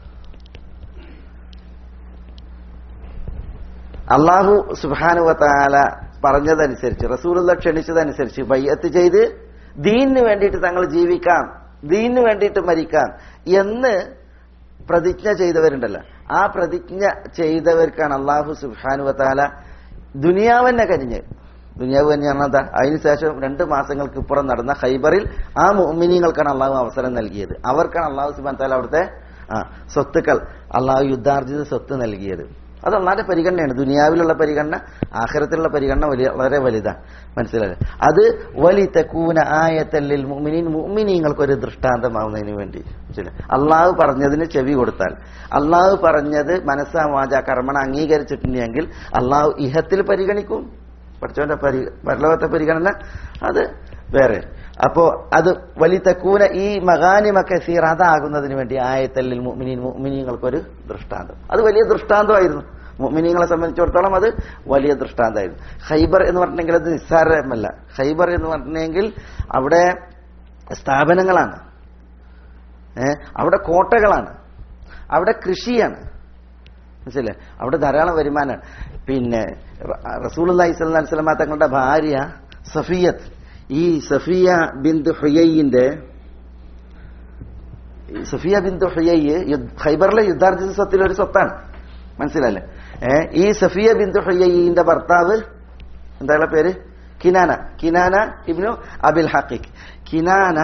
അള്ളാഹു സുബാനുവ താല പറഞ്ഞതനുസരിച്ച് റസൂലുള്ള ക്ഷണിച്ചതനുസരിച്ച് ബയ്യത്ത് ചെയ്ത് ദീനിന് വേണ്ടിയിട്ട് തങ്ങൾ ജീവിക്കാം ദീനിന് വേണ്ടിയിട്ട് മരിക്കാം എന്ന് പ്രതിജ്ഞ ചെയ്തവരുണ്ടല്ലോ ആ പ്രതിജ്ഞ ചെയ്തവർക്കാണ് അള്ളാഹു സുബാനുവ താല ദുനിയാവന്നെ കരിഞ്ഞ് ദുനിയാവ് തന്നെയാണ് എന്താ അതിനുശേഷം രണ്ട് മാസങ്ങൾക്ക് ഇപ്പുറം നടന്ന ഹൈബറിൽ ആ മുഅ്മിനീങ്ങൾക്കാണ് അള്ളാഹു അവസരം നൽകിയത് അവർക്കാണ് അള്ളാഹു സുബാൻ താല അവിടുത്തെ ആ സ്വത്തുക്കൾ അള്ളാഹു യുദ്ധാർജിത സ്വത്ത് നൽകിയത് അത് അള്ളാന്റെ പരിഗണനയാണ് ദുനിയാവിലുള്ള പരിഗണന ആഖിറത്തിലുള്ള പരിഗണന വലിയ വളരെ വലുതാണ് മനസ്സിലായത് അത് വലി തെക്കൂന ആയത്തല്ലിൽ മുഅ്മിനീൻ മുഅ്മിനീങ്ങൾക്ക് ഒരു ദൃഷ്ടാന്തമാവുന്നതിന് വേണ്ടി മനസ്സിലായോ? അള്ളാഹു പറഞ്ഞതിന് ചെവി കൊടുത്താൽ അള്ളാഹു പറഞ്ഞത് മനസ്സാ വാച കർമ്മണ അംഗീകരിച്ചിട്ടുണ്ടെങ്കിൽ അള്ളാഹു ഇഹത്തിൽ പരിഗണിക്കും പഠിച്ചവന്റെ പരി പരലോകത്തെ പരിഗണന അത് വേറെ അപ്പോ അത് വലി തെക്കൂന ഈ മകാനിമ കസീർ അതാകുന്നതിന് വേണ്ടി ആയത്തല്ലിൽ മുഅ്മിനീൻ മുഅ്മിനീങ്ങൾക്കൊരു ദൃഷ്ടാന്തം അത് വലിയ ദൃഷ്ടാന്തമായിരുന്നു മുഅ്മിനീങ്ങളെ സംബന്ധിച്ചിടത്തോളം അത് വലിയ ദൃഷ്ടാന്തമായിരുന്നു ഖൈബർ എന്ന് പറഞ്ഞെങ്കിൽ അത് നിസ്സാരമല്ല ഖൈബർ എന്ന് പറഞ്ഞെങ്കിൽ അവിടെ സ്ഥാപനങ്ങളാണ് ഏ അവിടെ കോട്ടകളാണ് അവിടെ കൃഷിയാണ് മനസ്സിലെ അവിടെ ധാരാളം വരുമാനമാണ് പിന്നെ റസൂൽ അലൈഹി സ്വലാം തങ്ങളുടെ ഭാര്യ സഫിയത്ത് ഈ സഫിയ ബിന്ദു ഹുയയിന്റെ ഈ സഫിയ ബിന്ദു ഹുയയ്യ് യുദ്ധ- ഖൈബറിലെ യുദ്ധാർജിത സ്വത്തിലെ ഒരു സ്വത്താണ് മനസ്സിലല്ലേ ഏ ഈ സഫിയ ബിന്ദു ഹുയയിന്റെ ഭർത്താവ് എന്താ പേര് കിനാന കിനാന ഇബ്നു അബിൽ ഹഖീഖ് കിനാന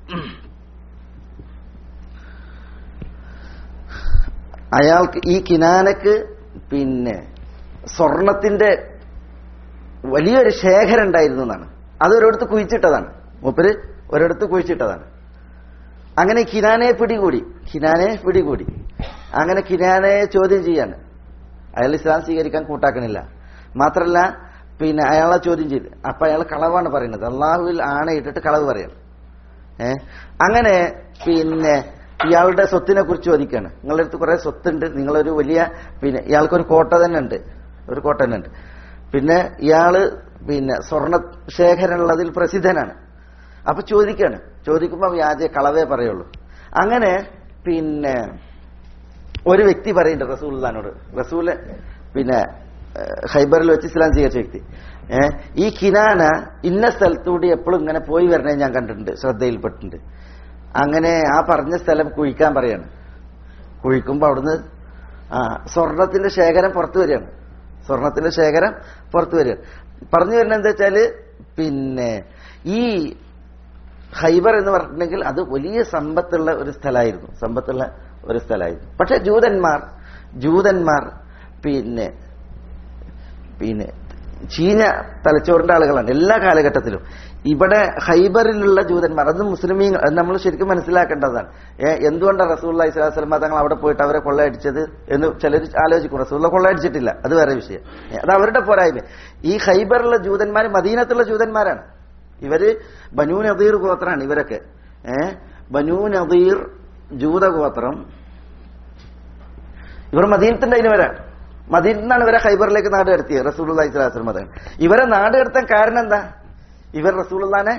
അയാൾക്ക് ഈ കിനാനക്ക് പിന്നെ സ്വർണത്തിന്റെ വലിയൊരു ശേഖരം ഉണ്ടായിരുന്നു എന്നാണ് അത് ഒരിടത്ത് കുഴിച്ചിട്ടതാണ് മൂപ്പര് ഒരിടത്ത് കുഴിച്ചിട്ടതാണ് അങ്ങനെ കിനാനെ പിടികൂടി കിനാനെ പിടികൂടി അങ്ങനെ കിനാനെ ചോദ്യം ചെയ്യാണ് അയാൾ ഇസ്ലാം സ്വീകരിക്കാൻ കൂട്ടാക്കണില്ല മാത്രല്ല പിന്നെ അയാളെ ചോദ്യം ചെയ്ത് അപ്പൊ അയാൾ കളവാണ് പറയുന്നത് അള്ളാഹുവിൽ ആണയിട്ടിട്ട് കളവ് പറയണം ഏ അങ്ങനെ പിന്നെ ഇയാളുടെ സ്വത്തിനെ കുറിച്ച് ചോദിക്കാണ് നിങ്ങളുടെ അടുത്ത് കുറെ സ്വത്തുണ്ട് നിങ്ങളൊരു വലിയ പിന്നെ ഇയാൾക്കൊരു കോട്ട തന്നെ ഉണ്ട് ഒരു കോട്ട തന്നെ ഉണ്ട് പിന്നെ ഇയാള് പിന്നെ സ്വർണ്ണ ശേഖരമുള്ളതിൽ പ്രസിദ്ധനാണ് അപ്പൊ ചോദിക്കാണ് ചോദിക്കുമ്പോൾ വ്യാജ കളവേ പറയുള്ളൂ അങ്ങനെ പിന്നെ ഒരു വ്യക്തി പറയുന്നുണ്ട് റസൂലിനോട് റസൂല് പിന്നെ ഏഹ്, ഖൈബറിൽ വെച്ച് ഇസ്ലാം സ്വീകരിച്ച വ്യക്തി ഏഹ്, ഈ കിനാന ഇന്ന സ്ഥലത്തൂടി എപ്പോഴും ഇങ്ങനെ പോയി വരണേ ഞാൻ കണ്ടിട്ടുണ്ട് ശ്രദ്ധയിൽപ്പെട്ടിട്ടുണ്ട് അങ്ങനെ ആ പറഞ്ഞ സ്ഥലം കുഴിക്കാൻ പറയാണ് കുഴിക്കുമ്പോൾ അവിടുന്ന് ആ സ്വർണത്തിന്റെ ശേഖരം പുറത്തു വരികയാണ് സ്വർണത്തിന്റെ ശേഖരം പുറത്തു വരികയാണ് പറഞ്ഞു വരുന്നത് എന്താ വെച്ചാല് പിന്നെ ഈ ഹൈബർ എന്ന് പറഞ്ഞിട്ടുണ്ടെങ്കിൽ അത് വലിയ സമ്പത്തുള്ള ഒരു സ്ഥലമായിരുന്നു സമ്പത്തുള്ള ഒരു സ്ഥലമായിരുന്നു പക്ഷെ ജൂതന്മാർ ജൂതന്മാർ പിന്നെ പിന്നെ ചീഞ്ഞ തലച്ചോറിന്റെ ആളുകളാണ് എല്ലാ കാലഘട്ടത്തിലും ഇവിടെ ഹൈബറിലുള്ള ജൂതന്മാർ അത് മുസ്ലിമീങ്ങൾ അത് നമ്മൾ ശരിക്കും മനസ്സിലാക്കേണ്ടതാണ് ഏ, എന്തുകൊണ്ടാണ് റസൂള്ള ഇസ്ലാസ്ലമ തങ്ങൾ അവിടെ പോയിട്ട് അവരെ കൊള്ളയടിച്ചത് എന്ന് ചിലർ ആലോചിക്കും റസൂള്ള കൊള്ളയടിച്ചിട്ടില്ല അത് വേറെ വിഷയം ഏ, അത് അവരുടെ പോരായ്മ ഈ ഹൈബറിലുള്ള ജൂതന്മാർ മദീനത്തുള്ള ജൂതന്മാരാണ് ഇവര് ബനൂ നദീർ ഗോത്രമാണ് ഇവരൊക്കെ ഏ ബനൂ നദീർ ജൂതഗോത്രം ഇവർ മദീനത്തിന്റെ അതിനവരാണ് മദീനത്തിൽ നിന്നാണ് ഇവരെ ഹൈബറിലേക്ക് നാട് കടത്തിയത് റസൂലുള്ളാഹി സ്വല്ലല്ലാഹു അലൈഹി വസല്ലം ഇവരെ നാട് കടത്താൻ കാരണം എന്താ ഇവർ റസൂലുള്ളാനെ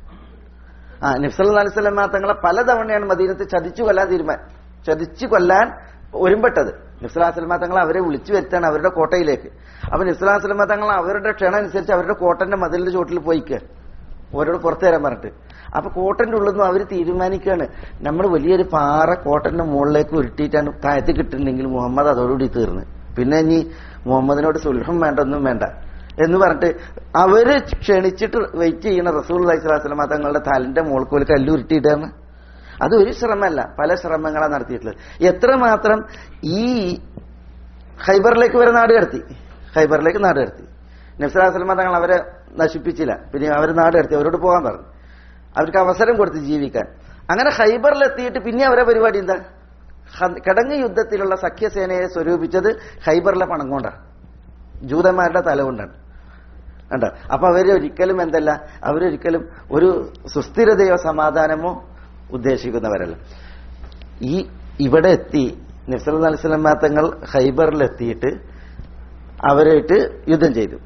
ആ നബ്സല്ലാ അലൈഹി സ്വലം തങ്ങളെ പലതവണയാണ് മദീനത്ത് ചതിച്ചു കൊല്ലാൻ തീരുമാനം ചതിച്ചു കൊല്ലാൻ ഒരുമ്പെട്ടത് നബ്സലാ സ്വലമ തങ്ങൾ അവരെ വിളിച്ചു വരുത്താണ് അവരുടെ കോട്ടയിലേക്ക് അപ്പൊ നബ്സലാ സ്വലമ തങ്ങൾ അവരുടെ ക്ഷണം അനുസരിച്ച് അവരുടെ കോട്ടന്റെ മതിലിന്റെ ചോട്ടിൽ പോയിക്കുക ഓരോട് പുറത്തു തരാൻ പറഞ്ഞിട്ട് അപ്പൊ കോട്ടന്റെ ഉള്ളിൽ നിന്നും അവർ തീരുമാനിക്കുകയാണ് നമ്മൾ വലിയൊരു പാറ കോട്ടന്റെ മുകളിലേക്ക് ഉരുട്ടിയിട്ടാണ് താഴത്ത് കിട്ടുന്നുണ്ടെങ്കിൽ മുഹമ്മദ് അതോടുകൂടി തീർന്ന് പിന്നെ ഇനി മുഹമ്മദിനോട് സുൽഹം വേണ്ട ഒന്നും വേണ്ട എന്ന് പറഞ്ഞിട്ട് അവര് ക്ഷണിച്ചിട്ട് വെയിറ്റ് ചെയ്യുന്ന റസൂൽ അലൈഹിസ്ലാം തങ്ങളുടെ തലന്റെ മുകൾക്കോല് കല്ല് ഉരുട്ടിയിട്ടാണ് അത് ഒരു ശ്രമമല്ല പല ശ്രമങ്ങളാണ് നടത്തിയിട്ടുള്ളത് എത്രമാത്രം ഈ ഹൈബറിലേക്ക് വരെ നാട് കടത്തി ഹൈബറിലേക്ക് നാട് കടത്തി നബ്സലാസ്ലമ തങ്ങൾ അവരെ നശിപ്പിച്ചില്ല പിന്നെ അവർ നാട് കടത്തി അവരോട് പോകാൻ പറഞ്ഞു അവർക്ക് അവസരം കൊടുത്ത് ജീവിക്കാൻ അങ്ങനെ ഹൈബറിലെത്തിയിട്ട് പിന്നെ അവരെ പരിപാടി എന്താ ഹ- കിടങ്ങ് യുദ്ധത്തിലുള്ള സഖ്യസേനയെ സ്വരൂപിച്ചത് ഹൈബറിലെ പണം കൊണ്ടാണ് ജൂതന്മാരുടെ തല കൊണ്ടാണ് കണ്ടോ അപ്പൊ അവരൊരിക്കലും എന്തല്ല അവരൊരിക്കലും ഒരു സുസ്ഥിരതയോ സമാധാനമോ ഉദ്ദേശിക്കുന്നവരല്ല ഈ ഇവിടെ എത്തി നബ്സൽ അലിസ്ലാം തങ്ങൾ ഹൈബറിലെത്തിയിട്ട് അവരായിട്ട് യുദ്ധം ചെയ്തു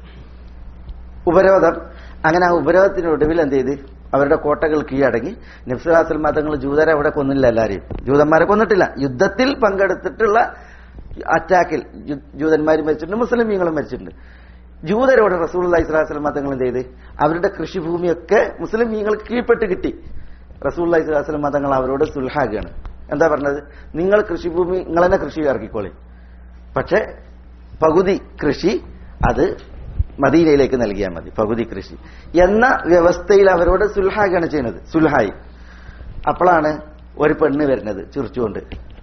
ഉപരോധം അങ്ങനെ ആ ഉപരോധത്തിനൊടുവിൽ എന്ത് ചെയ്ത് അവരുടെ കോട്ടകൾ കീഴടങ്ങി നബ്സുലാസൽ മതങ്ങൾ ജൂതരെ അവിടെ കൊന്നില്ല എല്ലാരെയും ജൂതന്മാരെ കൊന്നിട്ടില്ല യുദ്ധത്തിൽ പങ്കെടുത്തിട്ടുള്ള അറ്റാക്കിൽ ജു- ജൂതന്മാരും മരിച്ചിട്ടുണ്ട് മുസ്ലിമീങ്ങളും മരിച്ചിട്ടുണ്ട് ജൂതരോട് റസൂൽ അലൈഹിസ്ലാസ്ലം മതങ്ങൾ എന്ത് ചെയ്ത് അവരുടെ കൃഷിഭൂമിയൊക്കെ മുസ്ലിമീങ്ങൾക്ക് കീഴ്പ്പെട്ട് കിട്ടി റസൂൽ അലൈഹിസ്ലാസ്ലം മതങ്ങൾ അവരോട് സുൽഹാഗാണ് എന്താ പറഞ്ഞത് നിങ്ങൾ കൃഷിഭൂമി നിങ്ങൾ തന്നെ കൃഷി ഇറക്കിക്കോളി പക്ഷെ പകുതി കൃഷി അത് മദീനയിലേക്ക് നൽകിയാൽ മതി പകുതി കൃഷി എന്ന വ്യവസ്ഥയിൽ അവരോട് സുൽഹാഗാണ് ചെയ്യുന്നത് സുൽഹായി അപ്പോഴാണ് ഒരു പെണ്ണ് വരുന്നത് ചിരിച്ചുകൊണ്ട്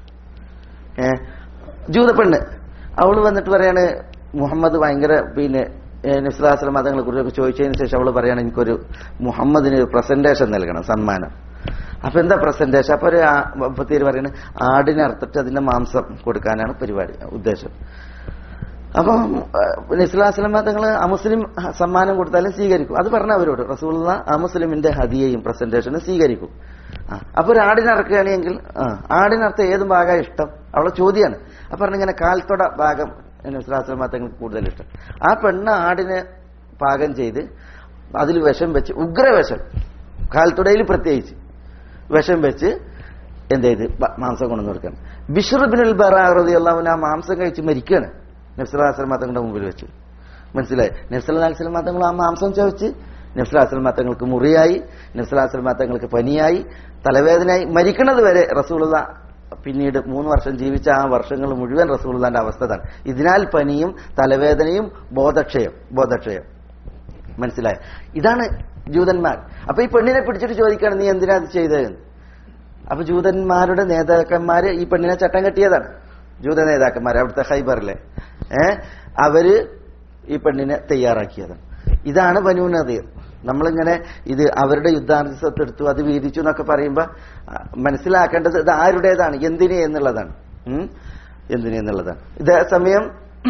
ഏ ജൂത പെണ്ണ് അവള് വന്നിട്ട് പറയാണ് മുഹമ്മദ് ഭയങ്കര പിന്നെ നിസ്ലാസ്ലം മതങ്ങളെ കുറിച്ചൊക്കെ ചോദിച്ചതിന് ശേഷം അവള് പറയാണ് എനിക്കൊരു മുഹമ്മദിന് ഒരു പ്രസന്റേഷൻ നൽകണം സമ്മാനം അപ്പൊ എന്താ പ്രസന്റേഷൻ അപ്പൊ ഒരു മുപ്പത്തിയേര് പറയുന്നത് ആടിനെ അറുത്തിട്ട് അതിന്റെ മാംസം കൊടുക്കാനാണ് പരിപാടി ഉദ്ദേശം അപ്പൊ ഇസ്ലാസ്ലം തങ്ങൾ അമുസ്ലിം സമ്മാനം കൊടുത്താലും സ്വീകരിക്കും അത് പറഞ്ഞ അവരോട് റസൂള്ള അമുസ്ലിമിന്റെ ഹദിയയും പ്രസന്റേഷനും സ്വീകരിക്കും ആ, അപ്പൊ ഒരു ആടിനിറക്കുകയാണെങ്കിൽ ആ, ആടിനർത്ഥം ഏത് ഭാഗമാണ് ഇഷ്ടം അവളെ ചോദ്യമാണ് അപ്പൊ പറഞ്ഞ ഇങ്ങനെ കാൽത്തൊട ഭാഗം ഇസ്ലാസ്ലം തങ്ങൾക്ക് കൂടുതൽ ഇഷ്ടം ആ പെണ്ണ് ആടിനെ പാകം ചെയ്ത് അതിൽ വിഷം വെച്ച് ഉഗ്രവിഷം കാൽത്തുടയിൽ പ്രത്യേകിച്ച് വിഷം വെച്ച് എന്ത് ചെയ്ത് ബ- മാംസം കൊണ്ടു കൊടുക്കണം ബിഷറുബിനുൽ ബറാറതി അള്ളാഹുന ആ മാംസം കഴിച്ച് മരിക്കുകയാണ് നബ്സലാസ്ലം തങ്ങളുടെ മുമ്പിൽ വെച്ച് മനസ്സിലായി നബ്സലാസ്ലം തങ്ങൾ ആ മാംസം ചവച്ച് നബ്സലാസ്ലം തങ്ങൾക്ക് മുറിയായി നബ്സലാസ്ലം തങ്ങൾക്ക് പനിയായി തലവേദനയായി മരിക്കുന്നത് വരെ റസൂലുള്ള പിന്നീട് മൂന്ന് വർഷം ജീവിച്ച ആ വർഷങ്ങൾ മുഴുവൻ റസൂലുള്ളാന്റെ അവസ്ഥ തന്നെ ഇതിനാൽ പനിയും തലവേദനയും ബോധക്ഷയം ബോധക്ഷയം മനസ്സിലായോ ഇതാണ് ജൂതന്മാർ അപ്പൊ ഈ പെണ്ണിനെ പിടിച്ചിട്ട് ചോദിക്കാണ് നീ എന്തിനാ അത് ചെയ്തതെന്ന് അപ്പൊ ജൂതന്മാരുടെ നേതാക്കന്മാര് ഈ പെണ്ണിനെ ചട്ടം കെട്ടിയതാണ് ജൂത നേതാക്കന്മാർ അവിടുത്തെ ഹൈബറിലെ ഏ അവര് ഈ പെണ്ണിനെ തയ്യാറാക്കിയതാണ് ഇതാണ് ബനൂ നദീർ നമ്മളിങ്ങനെ ഇത് അവരുടെ യുദ്ധാനുസത്ത് എടുത്തു അത് വീതിച്ചു എന്നൊക്കെ പറയുമ്പോ ആ, മനസ്സിലാക്കേണ്ടത് ഇത് ആരുടേതാണ് എന്തിന് എന്നുള്ളതാണ് ഉം? എന്തിന് എന്നുള്ളതാണ് ഇതേ സമയം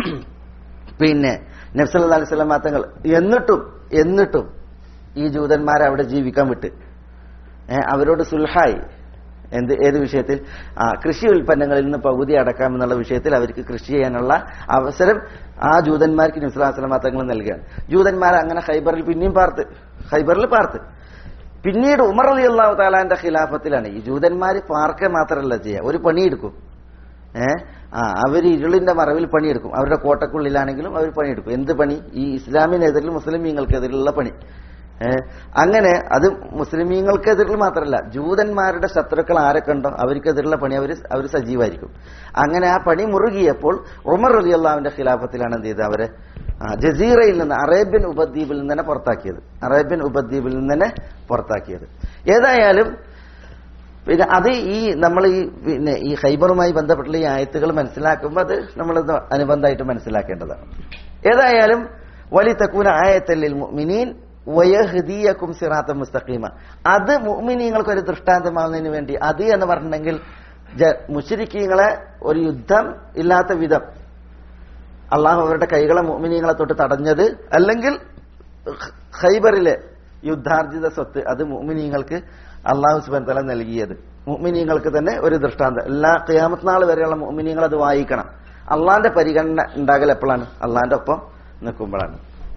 പിന്നെ നബ്സല്ലാ അലൈഹി സ്വലാം തങ്ങൾ എന്നിട്ടും എന്നിട്ടും ഈ ജൂതന്മാരെ അവിടെ ജീവിക്കാൻ വിട്ട് ഏ, അവരോട് സുൽഹായി എന്ത് ഏത് വിഷയത്തിൽ ആ കൃഷി ഉൽപ്പന്നങ്ങളിൽ നിന്ന് പകുതി അടക്കാമെന്നുള്ള വിഷയത്തിൽ അവർക്ക് കൃഷി ചെയ്യാനുള്ള അവസരം ആ ജൂതന്മാർക്ക് നിസ്ലാസ്ലമ തങ്ങൾ നൽകുകയാണ് ജൂതന്മാർ അങ്ങനെ ഹൈബറിൽ പിന്നെയും പാർത്ത് ഹൈബറിൽ പാർത്ത് പിന്നീട് ഉമർ അലി അള്ളാഹു താലാന്റെ ഖിലാഫത്തിലാണ് ഈ ജൂതന്മാര് പാർക്ക മാത്രമല്ല ചെയ്യുക ഒരു പണിയെടുക്കും ഏ ആ അവർ ഇരുളിന്റെ മറവിൽ പണിയെടുക്കും അവരുടെ കോട്ടക്കുള്ളിലാണെങ്കിലും അവർ പണിയെടുക്കും എന്ത് പണി ഈ ഇസ്ലാമിനെതിരിൽ മുസ്ലിമീങ്ങൾക്കെതിരെയുള്ള പണി ഏ അങ്ങനെ അത് മുസ്ലിമീങ്ങൾക്കെതിരിൽ മാത്രമല്ല ജൂതന്മാരുടെ ശത്രുക്കൾ ആരൊക്കെ ഉണ്ടോ അവർക്കെതിരുള്ള പണി അവർ അവർ സജീവായിരിക്കും അങ്ങനെ ആ പണി മുറുകിയപ്പോൾ ഉമർ അലി അള്ളാഹുവിന്റെ ഖിലാഫത്തിലാണ് എന്ത് ചെയ്തത് അവരെ ആ, ജസീറയിൽ നിന്ന് അറേബ്യൻ ഉപദ്വീപിൽ നിന്ന് തന്നെ പുറത്താക്കിയത് അറേബ്യൻ ഉപദ്വീപിൽ നിന്ന് തന്നെ പുറത്താക്കിയത് ഏതായാലും പിന്നെ അത് ഈ നമ്മൾ ഈ പിന്നെ ഈ ഹൈബറുമായി ബന്ധപ്പെട്ടുള്ള ഈ ആയത്തുകൾ മനസ്സിലാക്കുമ്പോൾ അത് നമ്മൾ അനുബന്ധമായിട്ട് മനസ്സിലാക്കേണ്ടതാണ് ഏതായാലും വലി തക്കൂന ആയത്തല്ലിൽ മുഅ്മിനീൻ വയഹ്ദിയക്കും സിറാത്ത മുസ്തഖീമ അത് മുഅ്മിനീങ്ങൾക്ക് ഒരു ദൃഷ്ടാന്തമാവുന്നതിന് വേണ്ടി അത് എന്ന് പറഞ്ഞിട്ടുണ്ടെങ്കിൽ മുഷരിക്കീങ്ങളെ ഒരു യുദ്ധം ഇല്ലാത്ത വിധം അള്ളാഹു അവരുടെ കൈകളെ മുഅ്മിനീങ്ങളെ തൊട്ട് തടഞ്ഞത് അല്ലെങ്കിൽ ഖൈബറിലെ യുദ്ധാർജിത സ്വത്ത് അത് മുഅ്മിനീങ്ങൾക്ക് അള്ളാഹു സുബാൻ തല നൽകിയത് മുഅ്മിനീങ്ങൾക്ക് തന്നെ ഒരു ദൃഷ്ടാന്തം എല്ലാ ഖിയാമത്ത് നാൾ വരെയുള്ള മുഅ്മിനീങ്ങൾ അത് വായിക്കണം അള്ളാന്റെ പരിഗണന ഉണ്ടാകൽ എപ്പോഴാണ് അള്ളാന്റെ ഒപ്പം നിൽക്കുമ്പോഴാണ്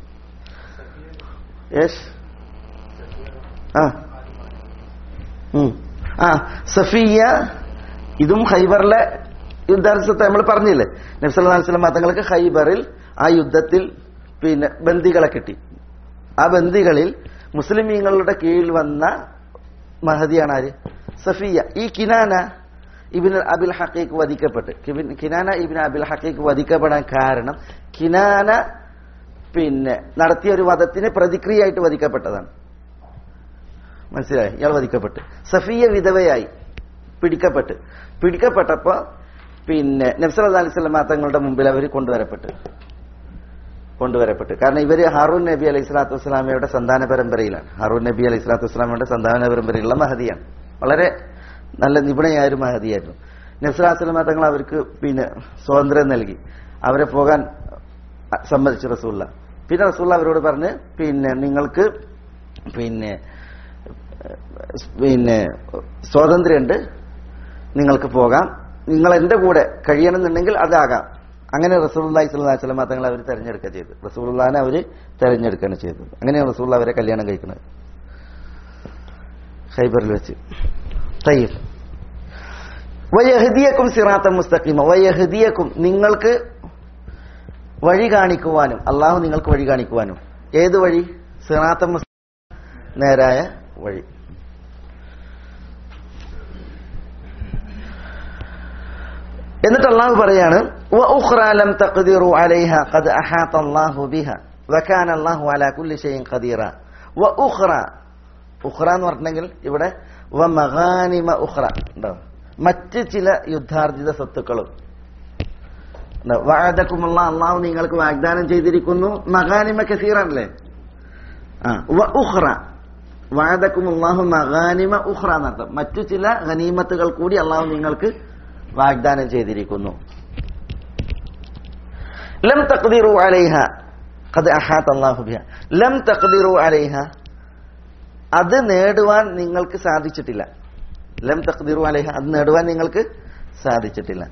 യെസ് ആ ഉം. ആ സഫിയ ഇതും ഖൈബറിലെ യുദ്ധാർത്ഥത്തെ നമ്മൾ പറഞ്ഞില്ലേ നബ്സല്ലാ വസ്ലം തങ്ങൾക്ക് ഖൈബറിൽ ആ യുദ്ധത്തിൽ പിന്നെ ബന്ദികളെ കിട്ടി ആ ബന്ദികളിൽ മുസ്ലിമീങ്ങളുടെ കീഴിൽ വന്ന മഹദിയാണ് ആര് സഫിയ ഈ കിനാന ഇബിൻ അബിൽ ഹക്കീക്ക് വധിക്കപ്പെട്ട് കിബിൻ- കിനാന ഇബിൻ അബിൽ ഹക്കീക്ക് വധിക്കപ്പെടാൻ കാരണം കിനാന പിന്നെ നടത്തിയ ഒരു വധത്തിന് പ്രതിക്രിയയായിട്ട് വധിക്കപ്പെട്ടതാണ് മനസ്സിലായി ഇയാൾ വധിക്കപ്പെട്ട് സഫിയ വിധവയായി പിടിക്കപ്പെട്ട് പിടിക്കപ്പെട്ടപ്പോ പിന്നെ നബ്സല അലൈഹി സ്വലം തങ്ങളുടെ മുമ്പിൽ അവർ കൊണ്ടുവരപ്പെട്ട് കൊണ്ടുവരപ്പെട്ട് കാരണം ഇവര് ഹാറൂൻ നബി അലൈഹി സ്വലാത്തു വസ്സലാമയുടെ സന്താന പരമ്പരയിലാണ് ഹാറൂൻ നബി അലൈഹി സ്വലാത്തു വസ്സലാമയുടെ സന്താന പരമ്പരയിലുള്ള മഹദിയാണ് വളരെ നല്ല നിപുണയായ ഒരു മഹദിയായിരുന്നു നബ്സലാസ്ലമ തങ്ങൾ അവർക്ക് പിന്നെ സ്വാതന്ത്ര്യം നൽകി അവരെ പോകാൻ സമ്മതിച്ചു റസൂള്ള പിന്നെ റസൂള്ള അവരോട് പറഞ്ഞ് പിന്നെ നിങ്ങൾക്ക് പിന്നെ പിന്നെ സ്വാതന്ത്ര്യമുണ്ട് നിങ്ങൾക്ക് പോകാം നിങ്ങൾ എന്റെ കൂടെ കഴിയണമെന്നുണ്ടെങ്കിൽ അതാകാം അങ്ങനെ റസൂള്ളി സ്വലാസ്ലമ തങ്ങൾ അവർ തെരഞ്ഞെടുക്കുക ചെയ്തു റസൂള്ളാനെ അവർ തെരഞ്ഞെടുക്കുകയാണ് ചെയ്തത് അങ്ങനെയാണ് റസൂള്ള അവരെ കല്യാണം കഴിക്കുന്നത് ഖൈബറിൽ വെച്ച് തയ്യൽ വയഹദിയക്കും സിറാത്ത മുസ്തഖീമ വയഹദിയക്കും നിങ്ങൾക്ക് വഴി കാണിക്കുവാനും അള്ളാഹു നിങ്ങൾക്ക് വഴി കാണിക്കുവാനും ഏത് വഴി സിറാത്ത മുസ്ത നേരായ വഴി എന്നിട്ട് അള്ളാഹു പറയാണ് وأخرى لم تقدروا عليها قد أحاط الله بها وكان الله على كل شيء قديرا وأخرى ഉഖ്റ എന്ന് പറഞ്ഞിട്ടുണ്ടെങ്കിൽ ഇവിടെ വ മഗാനിമ ഉഖ്റ ഉണ്ടാവും മറ്റ് ചില യുദ്ധാർജിത സ്വത്തുക്കളും വാഴക്കുമുള്ള അള്ളാഹു നിങ്ങൾക്ക് വാഗ്ദാനം ചെയ്തിരിക്കുന്നു മഗാനിമ കസീറാണല്ലേ ആ വ ഉഖ്റ വാഴക്കുമുള്ളാഹു മഗാനിമ ഉഖ്റ എന്നർത്ഥം മറ്റു ചില ഗനീമത്തുകൾ കൂടി അള്ളാഹു നിങ്ങൾക്ക് വാഗ്ദാനം ചെയ്തിരിക്കുന്നു ലം തഖ്ദിറു അലൈഹ ഖദ് അഹാത അല്ലാഹു ബിഹ ലം തഖ്ദിറു അലൈഹ അത് നേടുവാൻ നിങ്ങൾക്ക് സാധിച്ചിട്ടില്ല ലം തഖ്ദിറു അലൈഹ അത് നേടുവാൻ നിങ്ങൾക്ക് സാധിച്ചിട്ടില്ല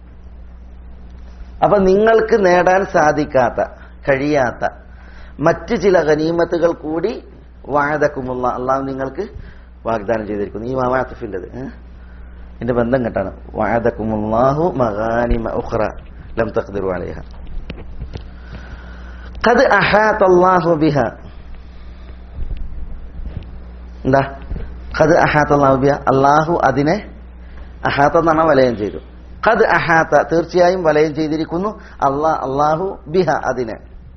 അപ്പൊ നിങ്ങൾക്ക് നേടാൻ സാധിക്കാത്ത കഴിയാത്ത മറ്റ് ചില ഗനീമത്തുകൾ കൂടി വാഴതക്കുമുള്ള അള്ളാഹു നിങ്ങൾക്ക് വാഗ്ദാനം ചെയ്തിരിക്കുന്നു ഈ മാമാത്തിഫിൻ്റെത് ഇതിന്റെ ബന്ധം കേട്ടാണ് വാഴതക്കുമുല്ലാഹു മഗാനിമ ഉഖ്റ ലം തഖ്ദിറു അലൈഹ ഖദ് അഹാത അല്ലാഹു ബിഹ എന്താ ഖദ് അഹാത്ത അല്ലാഹു ബിഹ അള്ളാഹു അതിനെ അഹാത്ത എന്നാണ് വലയം ചെയ്തു ഖദ് അഹാത്ത തീർച്ചയായും വലയം ചെയ്തിരിക്കുന്നു അള്ളാ അള്ളാഹു ബിഹ അതിനെ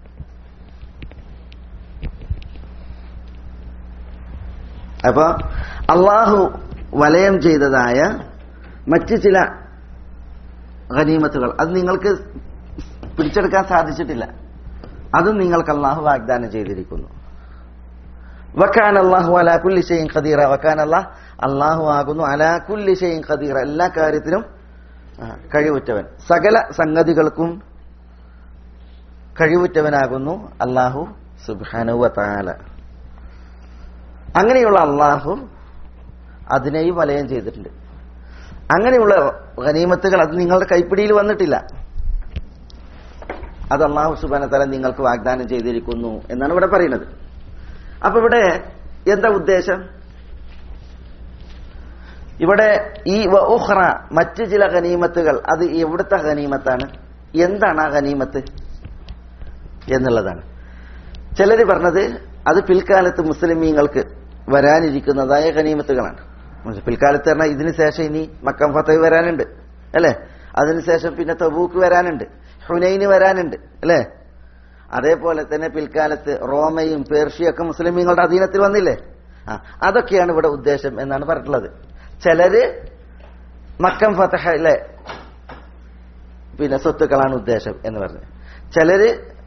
അപ്പൊ അള്ളാഹു വലയം ചെയ്തതായ മറ്റ് ചില ഗനീമത്തുകൾ അത് നിങ്ങൾക്ക് പിടിച്ചെടുക്കാൻ സാധിച്ചിട്ടില്ല അതും നിങ്ങൾക്ക് അള്ളാഹു വാഗ്ദാനം ചെയ്തിരിക്കുന്നു വക്കാൻ അള്ളാഹു അലാ കുല്ലി ഷെയ്ൻ ഖദീറ വക്കാൻ അള്ളാഹ് അള്ളാഹു ആകുന്നു അലാ കുല്ലി ഷെയ്ൻ ഖദീറ എല്ലാ കാര്യത്തിലും ആ, കഴിവുറ്റവൻ സകല സംഗതികൾക്കും കഴിവുറ്റവനാകുന്നു അള്ളാഹു സുബാനുവ താല അങ്ങനെയുള്ള അള്ളാഹു അതിനെയും വലയം ചെയ്തിട്ടുണ്ട് അങ്ങനെയുള്ള ഗനീമത്തുകൾ അത് നിങ്ങളുടെ കൈപ്പിടിയിൽ വന്നിട്ടില്ല അത് അള്ളാഹു സുബാന തല നിങ്ങൾക്ക് വാഗ്ദാനം ചെയ്തിരിക്കുന്നു എന്നാണ് ഇവിടെ പറയുന്നത് അപ്പൊ ഇവിടെ എന്താ ഉദ്ദേശം ഇവിടെ ഈ ഉഹ്റ മറ്റു ചില ഗനീമത്തുകൾ അത് എവിടുത്തെ ഗനീമത്താണ് എന്താണ് ആ ഗനീമത്ത് എന്നുള്ളതാണ് ചിലര് പറഞ്ഞത് അത് പിൽക്കാലത്ത് മുസ്ലിമീങ്ങൾക്ക് വരാനിരിക്കുന്നതായ ഗനീമത്തുകളാണ് പിൽക്കാലത്ത് പറഞ്ഞാൽ ഇതിനു ശേഷം ഇനി മക്കം ഫത്തഹ് വരാനുണ്ട് അല്ലേ അതിനുശേഷം പിന്നെ തബൂക്ക് വരാനുണ്ട് ഹുനൈന് വരാനുണ്ട് അല്ലേ അതേപോലെ തന്നെ പിൽക്കാലത്ത് റോമയും പേർഷ്യയൊക്കെ മുസ്ലിമീങ്ങളുടെ അധീനത്തിൽ വന്നില്ലേ ആ അതൊക്കെയാണ് ഇവിടെ ഉദ്ദേശം എന്നാണ് പറഞ്ഞിട്ടുള്ളത് ചിലര് മക്കം ഫത്തഹയിലെ പിന്നെ സ്വത്തുക്കളാണ് ഉദ്ദേശം എന്ന് പറഞ്ഞു ചിലര്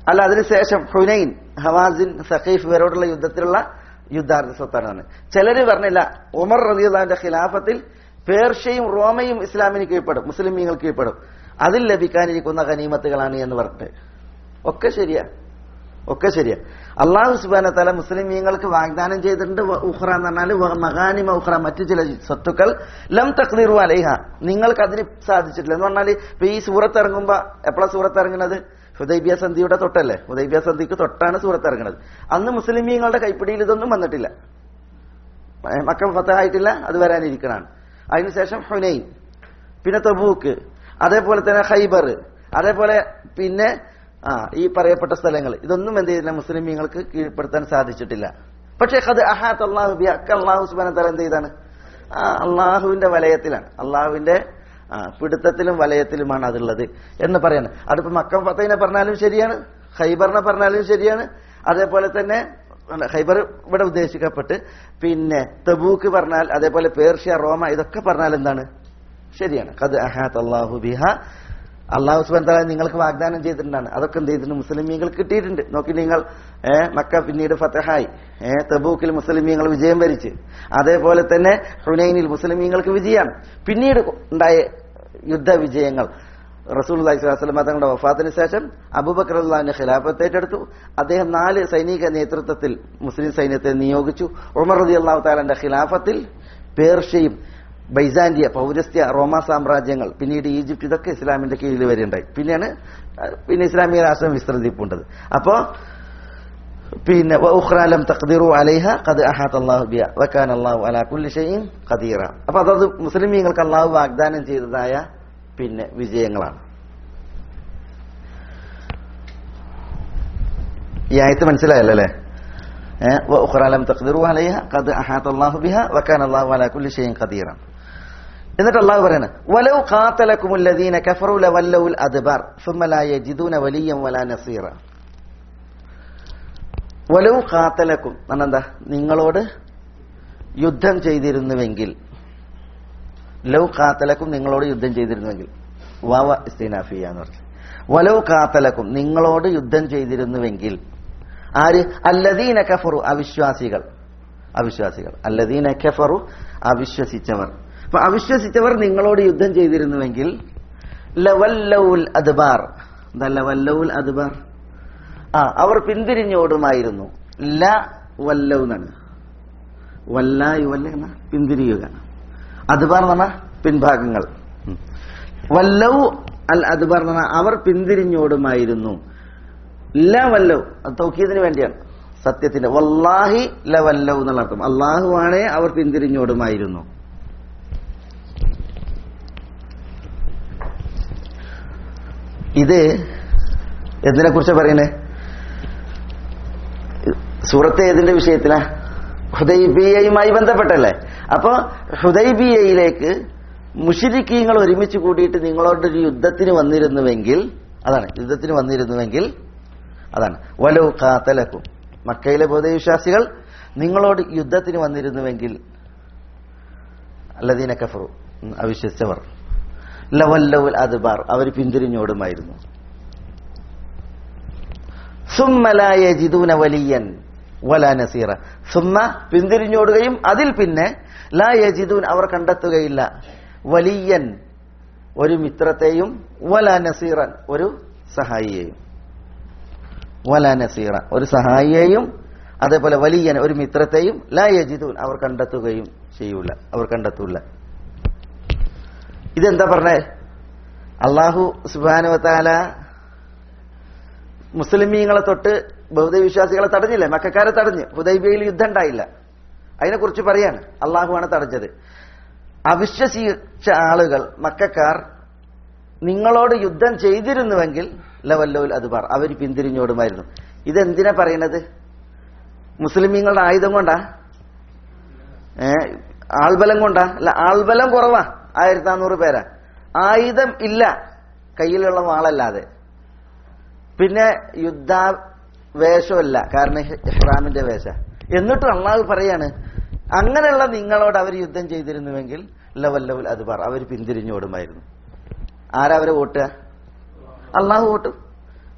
അല്ല അതിനുശേഷം ഹുനൈൻ ഹവാസിൻ സഖീഫ് ഇവരോടുള്ള യുദ്ധത്തിലുള്ള യുദ്ധാർത്ഥ സ്വത്താണ് ചിലര് പറഞ്ഞില്ല ഉമർ റബിയുള്ളാന്റെ ഖിലാഫത്തിൽ പേർഷ്യയും റോമയും ഇസ്ലാമിന് കീഴ്പ്പെടും മുസ്ലിമീങ്ങൾ കീഴ്പ്പെടും അതിൽ ലഭിക്കാനിരിക്കുന്ന ഗനീമത്തുകളാണ് എന്ന് പറഞ്ഞിട്ട് ഒക്കെ ശരിയാ ഒക്കെ ശരിയാ അള്ളാഹു സുബാന തല മുസ്ലിമീങ്ങൾക്ക് വാഗ്ദാനം ചെയ്തിട്ടുണ്ട് വ ഉഖ്റ എന്ന് പറഞ്ഞാൽ വ മഗാനിമ ഉഖ്റ മറ്റു ചില സ്വത്തുക്കൾ ലം തക്ലീറു അലൈഹ നിങ്ങൾക്ക് അതിന് സാധിച്ചിട്ടില്ല എന്ന് പറഞ്ഞാൽ ഇപ്പൊ ഈ സൂറത്ത് ഇറങ്ങുമ്പോ എപ്പോഴാ സൂറത്ത് ഇറങ്ങുന്നത് ഹുദൈബിയ സന്ധിയുടെ തൊട്ടല്ലേ ഹുദൈബിയ സന്ധിക്ക് തൊട്ടാണ് സൂറത്ത് ഇറങ്ങുന്നത് അന്ന് മുസ്ലിമീങ്ങളുടെ കൈപ്പിടിയിൽ ഇതൊന്നും വന്നിട്ടില്ല ഏ, മക്ക ഫത്തായിട്ടില്ല അത് വരാനിരിക്കണാണ് അതിനുശേഷം ഹുനൈൻ പിന്നെ തബൂക്ക് അതേപോലെ തന്നെ ഹൈബർ അതേപോലെ പിന്നെ ആ ഈ പറയപ്പെട്ട സ്ഥലങ്ങൾ ഇതൊന്നും എന്ത് ചെയ്തില്ല മുസ്ലിമീങ്ങൾക്ക് കീഴ്പ്പെടുത്താൻ സാധിച്ചിട്ടില്ല പക്ഷേ അത് അഹാത്ത് അള്ളാഹു ബി അക്ക അള്ളാഹു സുബാന തല എന്ത് ചെയ്താണ് ആ അള്ളാഹുവിന്റെ വലയത്തിലാണ് അള്ളാഹുവിന്റെ ആ, പിടുത്തത്തിലും വലയത്തിലുമാണ് അതുള്ളത് എന്ന് പറയാണ് അതിപ്പോ മക്കം ഫത്തൈനെ പറഞ്ഞാലും ശരിയാണ് ഹൈബറിനെ പറഞ്ഞാലും ശരിയാണ് അതേപോലെ തന്നെ അല്ല, ഹൈബർ ഇവിടെ ഉദ്ദേശിക്കപ്പെട്ട് പിന്നെ തബൂക്ക് പറഞ്ഞാൽ അതേപോലെ പേർഷ്യ റോമ ഇതൊക്കെ പറഞ്ഞാൽ എന്താണ് ശരിയാണ് കത് അഹാത്ത് അള്ളാഹു ബിഹ അള്ളാഹു സുബാൻ തല നിങ്ങൾക്ക് വാഗ്ദാനം ചെയ്തിട്ടുണ്ടാണ് അതൊക്കെ എന്ത് ചെയ്തിട്ടുണ്ട് മുസ്ലിമീങ്ങൾ കിട്ടിയിട്ടുണ്ട് നോക്കി നിങ്ങൾ ഏ, മക്ക പിന്നീട് ഫത്തഹായി ഏ, തബൂക്കിൽ മുസ്ലിമീങ്ങൾ വിജയം വരിച്ച് അതേപോലെ തന്നെ ഹുനൈനിൽ മുസ്ലിമീങ്ങൾക്ക് വിജയമാണ് പിന്നീട് ഉണ്ടായ യുദ്ധ വിജയങ്ങൾ റസൂൽ അലൈഹിസ്ലാം തങ്ങളുടെ വഫാത്തിന് ശേഷം അബൂബക്കർ അള്ളാഹിന്റെ ഖിലാഫത്ത് ഏറ്റെടുത്തു അദ്ദേഹം നാല് സൈനിക നേതൃത്വത്തിൽ മുസ്ലിം സൈന്യത്തെ നിയോഗിച്ചു ഉമർ റതി അള്ളാഹു താലാന്റെ ഖിലാഫത്തിൽ പേർഷ്യയും ബൈസാന്റിയ പൗരസ്ത്യ റോമ സാമ്രാജ്യങ്ങൾ പിന്നീട് ഈജിപ്ത് ഇതൊക്കെ ഇസ്ലാമിന്റെ കീഴിൽ വരെയുണ്ടായി പിന്നെയാണ് അഹ് പിന്നെ ഇസ്ലാമിക രാഷ്ട്രം വിസ്തൃതി പൂണ്ടത് അപ്പോ പിന്നെ വഉഖ്റാലം തഖ്ദിറു അലൈഹ ഖദ് അഹാത അല്ലാഹു ബിഹ വകാന അല്ലാഹു അലാ കുല്ലി ഷൈഇൻ ഖദീറ അപ്പോൾ അതത് മുസ്ലിമീങ്ങൾക്ക് അല്ലാഹു വാഗ്ദാനം ചെയ്തതായ പിന്നെ വിജയങ്ങളാണ് ഈ ആയത്ത് മനസ്സിലായല്ലോ അല്ലേ ഏഹ് വഉഖ്റാലം തഖ്ദിറു അലൈഹ ഖദ് അഹാത അല്ലാഹു ബിഹ വകാന അല്ലാഹു അലാ കുല്ലി ഷൈഇൻ ഖദീറ എന്നിട്ട് അള്ളാഹു പറയാണ് വലൗ ഖാതലക്കുമുല്ലദീന കഫറു ലവല്ലൗൽ അദ്ബാർ ثم لا يجدون وليا ولا نصيرا വലൗ ഖാത്തലക്കും എന്നെന്താ നിങ്ങളോട് യുദ്ധം ചെയ്തിരുന്നുവെങ്കിൽ ലൗ ഖാത്തലക്കും നിങ്ങളോട് യുദ്ധം ചെയ്തിരുന്നുവെങ്കിൽ വാവ ഇസ്തിനാഫിയ എന്ന് പറഞ്ഞു വലൗ ഖാത്തലക്കും നിങ്ങളോട് യുദ്ധം ചെയ്തിരുന്നുവെങ്കിൽ ആര് അല്ലദീന കഫറു അവിശ്വാസികൾ അവിശ്വാസികൾ അല്ലദീന കഫറു അവിശ്വസിച്ചവർ അപ്പൊ അവിശ്വസിച്ചവർ നിങ്ങളോട് യുദ്ധം ചെയ്തിരുന്നുവെങ്കിൽ ലവല്ലൗൽ അദ്ബാർ എന്താ ലവല്ലൗൽ അദ്ബാർ ആ അവർ പിന്തിരിഞ്ഞോടുമായിരുന്നു ല വല്ലൗ എന്നാണ് വല്ലായു വല്ല എന്ന പിന്തിരിയുക അദ്ബാർ എന്ന് പറഞ്ഞാൽ പിൻഭാഗങ്ങൾ ഉം. വല്ലൗ അൽ അദ്ബാർ എന്ന് പറഞ്ഞാൽ അവർ പിന്തിരിഞ്ഞോടുമായിരുന്നു ല വല്ലൗ അത് തൗക്കീദിന് വേണ്ടിയാണ് സത്യത്തിന്റെ വല്ലാഹി ല വല്ലൗ എന്നുള്ള അർത്ഥം അള്ളാഹുവാണേ അവർ പിന്തിരിഞ്ഞോടുമായിരുന്നു ഇത് എന്തിനെ കുറിച്ച് പറയണേ സൂറത്ത് ഏതിന്റെ വിഷയത്തിലാ ഹുദൈബിയയുമായി ബന്ധപ്പെട്ടല്ലേ അപ്പൊ ഹുദൈബിയയിലേക്ക് മുഷിരിക്കീങ്ങൾ ഒരുമിച്ച് കൂടിയിട്ട് നിങ്ങളോടൊരു യുദ്ധത്തിന് വന്നിരുന്നുവെങ്കിൽ അതാണ് യുദ്ധത്തിന് വന്നിരുന്നുവെങ്കിൽ അതാണ് വലോ കാത്തലക്കും മക്കയിലെ ബോധവിശ്വാസികൾ നിങ്ങളോട് യുദ്ധത്തിന് വന്നിരുന്നുവെങ്കിൽ അല്ലദീന കഫറു ഉം, അവിശ്വസിച്ചവർ ലവല്ലവുൽ അദ്ബാർ അവർ പിന്തിരിഞ്ഞോടുമായിരുന്നു സുമ്മ ലാ യജിദൂന വലിയൻ വലാ നസീറ സുമ്മ പിന്തിരിഞ്ഞോടുകയും അതിൽ പിന്നെ ലാ യജിദൂൻ അവർ കണ്ടെത്തുകയില്ല വലിയൻ ഒരു മിത്രത്തെയും വലാ നസീറൻ ഒരു സഹായിയെയും വലാ നസീറ ഒരു സഹായിയെയും അതേപോലെ വലിയൻ ഒരു മിത്രത്തെയും ലാ യജിദൂൻ അവർ കണ്ടെത്തുകയും ചെയ്യൂല അവർ കണ്ടെത്തൂല ഇതെന്താ പറഞ്ഞേ അള്ളാഹു സുബാനുവത്താല മുസ്ലിമീങ്ങളെ തൊട്ട് ബൗദ്ധവിശ്വാസികളെ തടഞ്ഞില്ലേ മക്കാരെ തടഞ്ഞ് ഹുദൈബിയയിൽ യുദ്ധം ഉണ്ടായില്ല അതിനെക്കുറിച്ച് പറയാണ് അള്ളാഹുവാണ് തടഞ്ഞത് അവിശ്വസിച്ച ആളുകൾ മക്കാർ നിങ്ങളോട് യുദ്ധം ചെയ്തിരുന്നുവെങ്കിൽ ലവല്ലോൽ അതുപാർ അവർ പിന്തിരിഞ്ഞോടുമായിരുന്നു ഇതെന്തിനാ പറയണത് മുസ്ലിമീങ്ങളുടെ ആയുധം കൊണ്ടാ ഏ ആൾബലം കൊണ്ടാ അല്ല ആൾബലം കുറവാ ആയിരത്തി നാനൂറ് പേരാ ആയുധം ഇല്ല കയ്യിലുള്ള വാളല്ലാതെ പിന്നെ യുദ്ധ വേഷമല്ല കാരണം ഇഹ്റാമിന്റെ വേഷ എന്നിട്ടും അള്ളാഹു പറയാണ് അങ്ങനെയുള്ള നിങ്ങളോട് അവർ യുദ്ധം ചെയ്തിരുന്നുവെങ്കിൽ ലവല്ലവൽ അത് പറ അവർ പിന്തിരിഞ്ഞോടുമായിരുന്നു ആരാ അവരെ വോട്ടുക അള്ളാഹു വോട്ടും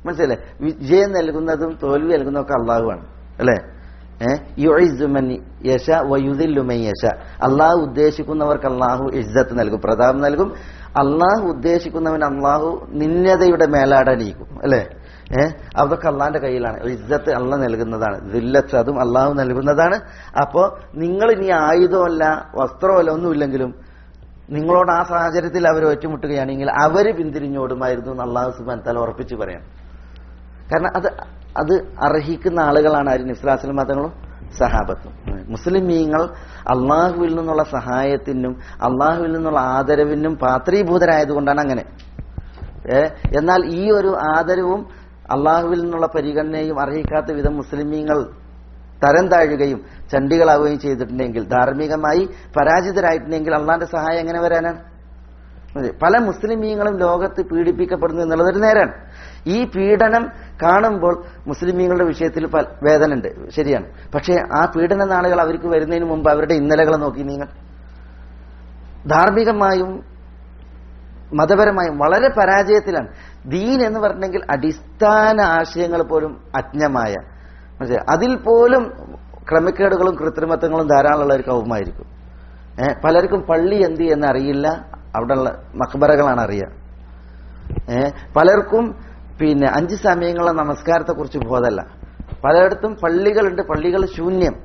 മനസ്സിലല്ലേ വിജയം നൽകുന്നതും തോൽവി നൽകുന്നതും ഒക്കെ അള്ളാഹുവാണ് അല്ലേ യുഇസുമൻ യശ വയുദില്ലുമൻ യശ അള്ളാഹു ഉദ്ദേശിക്കുന്നവർക്ക് അള്ളാഹു ഇസ്സത്ത് നൽകും പ്രതാപം നൽകും അള്ളാഹു ഉദ്ദേശിക്കുന്നവൻ അള്ളാഹു നിന്നതയുടെ മേലാടണിയിക്കും അല്ലേ ഏഹ് അതൊക്കെ അള്ളാന്റെ കയ്യിലാണ് ഇസ്സത്ത് അള്ള നൽകുന്നതാണ് ദില്ലത്ത് അതും അള്ളാഹു നൽകുന്നതാണ് അപ്പോ നിങ്ങൾ ഇനി ആയുധമല്ല വസ്ത്രമല്ല ഒന്നുമില്ലെങ്കിലും നിങ്ങളോട് ആ സാഹചര്യത്തിൽ അവർ ഒറ്റുമുട്ടുകയാണെങ്കിൽ അവര് പിന്തിരിഞ്ഞോടുമായിരുന്നു എന്ന് അള്ളാഹു സുബാൻ തല ഉറപ്പിച്ച് പറയാം കാരണം അത് അത് അർഹിക്കുന്ന ആളുകളാണ് ആര് നിസ്ലാസ്ലം മതങ്ങളും സഹാബത്തും മുസ്ലിമീങ്ങൾ അള്ളാഹുവിൽ നിന്നുള്ള സഹായത്തിനും അള്ളാഹുവിൽ നിന്നുള്ള ആദരവിനും പാത്രീഭൂതരായതുകൊണ്ടാണ് അങ്ങനെ ഏ എന്നാൽ ഈ ഒരു ആദരവും അള്ളാഹുവിൽ നിന്നുള്ള പരിഗണനയും അർഹിക്കാത്ത വിധം മുസ്ലിമീങ്ങൾ തരം താഴുകയും ചണ്ടികളാവുകയും ചെയ്തിട്ടുണ്ടെങ്കിൽ ധാർമ്മികമായി പരാജിതരായിട്ടുണ്ടെങ്കിൽ അള്ളാന്റെ സഹായം എങ്ങനെ വരാനാണ് പല മുസ്ലിമീങ്ങളും ലോകത്ത് പീഡിപ്പിക്കപ്പെടുന്നു എന്നുള്ളതൊരു നേരാണ് ഈ പീഡനം കാണുമ്പോൾ മുസ്ലിമീങ്ങളുടെ വിഷയത്തിൽ പല- വേദന ഉണ്ട് ശരിയാണ് പക്ഷേ ആ പീഡന നാളുകൾ അവർക്ക് വരുന്നതിന് മുമ്പ് അവരുടെ ഇന്നലകളെ നോക്കി നിങ്ങൾ ധാർമ്മികമായും മതപരമായും വളരെ പരാജയത്തിലാണ് ദീൻ എന്ന് പറഞ്ഞെങ്കിൽ അടിസ്ഥാന ആശയങ്ങൾ പോലും അജ്ഞമായ മനസ്സിലായോ? അതിൽ പോലും ക്രമക്കേടുകളും കൃത്രിമത്വങ്ങളും ധാരാളമുള്ള ഒരു കൗമായിരിക്കും ഏഹ് പലർക്കും പള്ളി എന്ത് എന്ന് അറിയില്ല അവിടെയുള്ള മക്ബറകളാണ് അറിയുക ഏഹ് പലർക്കും പിന്നെ അഞ്ച് സമയങ്ങളുള്ള നമസ്കാരത്തെ കുറിച്ച് ബോധമല്ല പലയിടത്തും പള്ളികളുണ്ട് പള്ളികൾ ശൂന്യം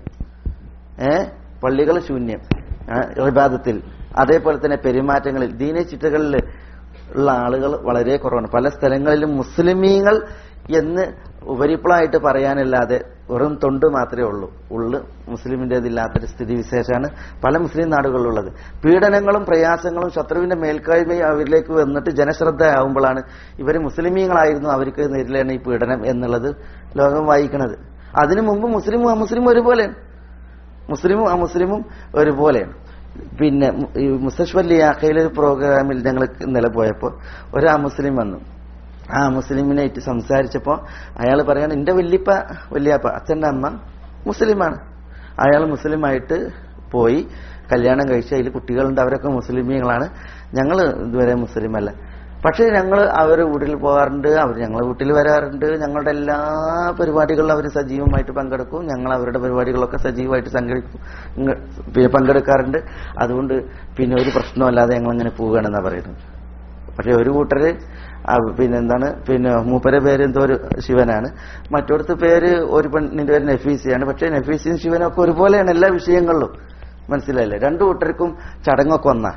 ഏഹ് പള്ളികൾ ശൂന്യം വിവാദത്തിൽ അതേപോലെ തന്നെ പെരുമാറ്റങ്ങളിൽ ദീന ചിട്ടകളിൽ ഉള്ള ആളുകൾ വളരെ കുറവാണ് പല സ്ഥലങ്ങളിലും മുസ്ലിമീങ്ങൾ എന്ന് ഉപരിപ്ലമായിട്ട് പറയാനല്ലാതെ വെറും തൊണ്ട് മാത്രമേ ഉള്ളൂ ഉള്ളു മുസ്ലിമിൻ്റെതില്ലാത്തൊരു സ്ഥിതി വിശേഷമാണ് പല മുസ്ലിം നാടുകളിലുള്ളത് പീഡനങ്ങളും പ്രയാസങ്ങളും ശത്രുവിന്റെ മേൽക്കായ്മയും അവരിലേക്ക് വന്നിട്ട് ജനശ്രദ്ധ ആവുമ്പോഴാണ് ഇവർ മുസ്ലിമീങ്ങളായിരുന്നു അവർക്ക് നേരിലാണ് ഈ പീഡനം എന്നുള്ളത് ലോകം വായിക്കണത് അതിനു മുമ്പ് മുസ്ലിമും അമുസ്ലിമും ഒരുപോലെയാണ് മുസ്ലിമും അമുസ്ലിമും ഒരുപോലെയാണ് പിന്നെ മു- ഈ മുസ്തഷ്വല്ലിയാക്കയിലെ ഒരു പ്രോഗ്രാമിൽ ഞങ്ങൾ ഇന്നലെ പോയപ്പോൾ ഒരു അമുസ്ലിം വന്നു ആ മുസ്ലിമിനായിട്ട് സംസാരിച്ചപ്പോൾ അയാൾ പറയാണ് എന്റെ വല്യപ്പ വല്യാപ്പ അച്ഛൻ്റെ അമ്മ മുസ്ലിമാണ് അയാൾ മുസ്ലിമായിട്ട് പോയി കല്യാണം കഴിച്ച് അതിൽ കുട്ടികളുണ്ട് അവരൊക്കെ മുസ്ലിമീങ്ങളാണ് ഞങ്ങൾ ഇതുവരെ മുസ്ലിം അല്ല പക്ഷേ ഞങ്ങൾ അവരുടെ വീട്ടിൽ പോകാറുണ്ട് അവർ ഞങ്ങളെ വീട്ടിൽ വരാറുണ്ട് ഞങ്ങളുടെ എല്ലാ പരിപാടികളിലും അവർ സജീവമായിട്ട് പങ്കെടുക്കും ഞങ്ങൾ അവരുടെ പരിപാടികളൊക്കെ സജീവമായിട്ട് സംഘടിക്കും ഇങ്ങ- പിന്നെ പങ്കെടുക്കാറുണ്ട് അതുകൊണ്ട് പിന്നെ ഒരു പ്രശ്നമല്ലാതെ ഞങ്ങൾ അങ്ങനെ പോവുകയാണെന്നാണ് പറയുന്നത് പക്ഷെ ഒരു കൂട്ടര് ആ പിന്നെ എന്താണ് പിന്നെ മൂപ്പരെ പേര് എന്തോ ഒരു ശിവനാണ് മറ്റൊരുത്ത പേര് ഒരു പെണ്ണിന്റെ പേര് നഫീസിയാണ് പക്ഷെ നഫീസിയും ശിവനും ഒക്കെ ഒരുപോലെയാണ് എല്ലാ വിഷയങ്ങളിലും മനസ്സിലായില്ലേ രണ്ടു കൂട്ടർക്കും ചടങ്ങൊക്കെ ഒന്നാ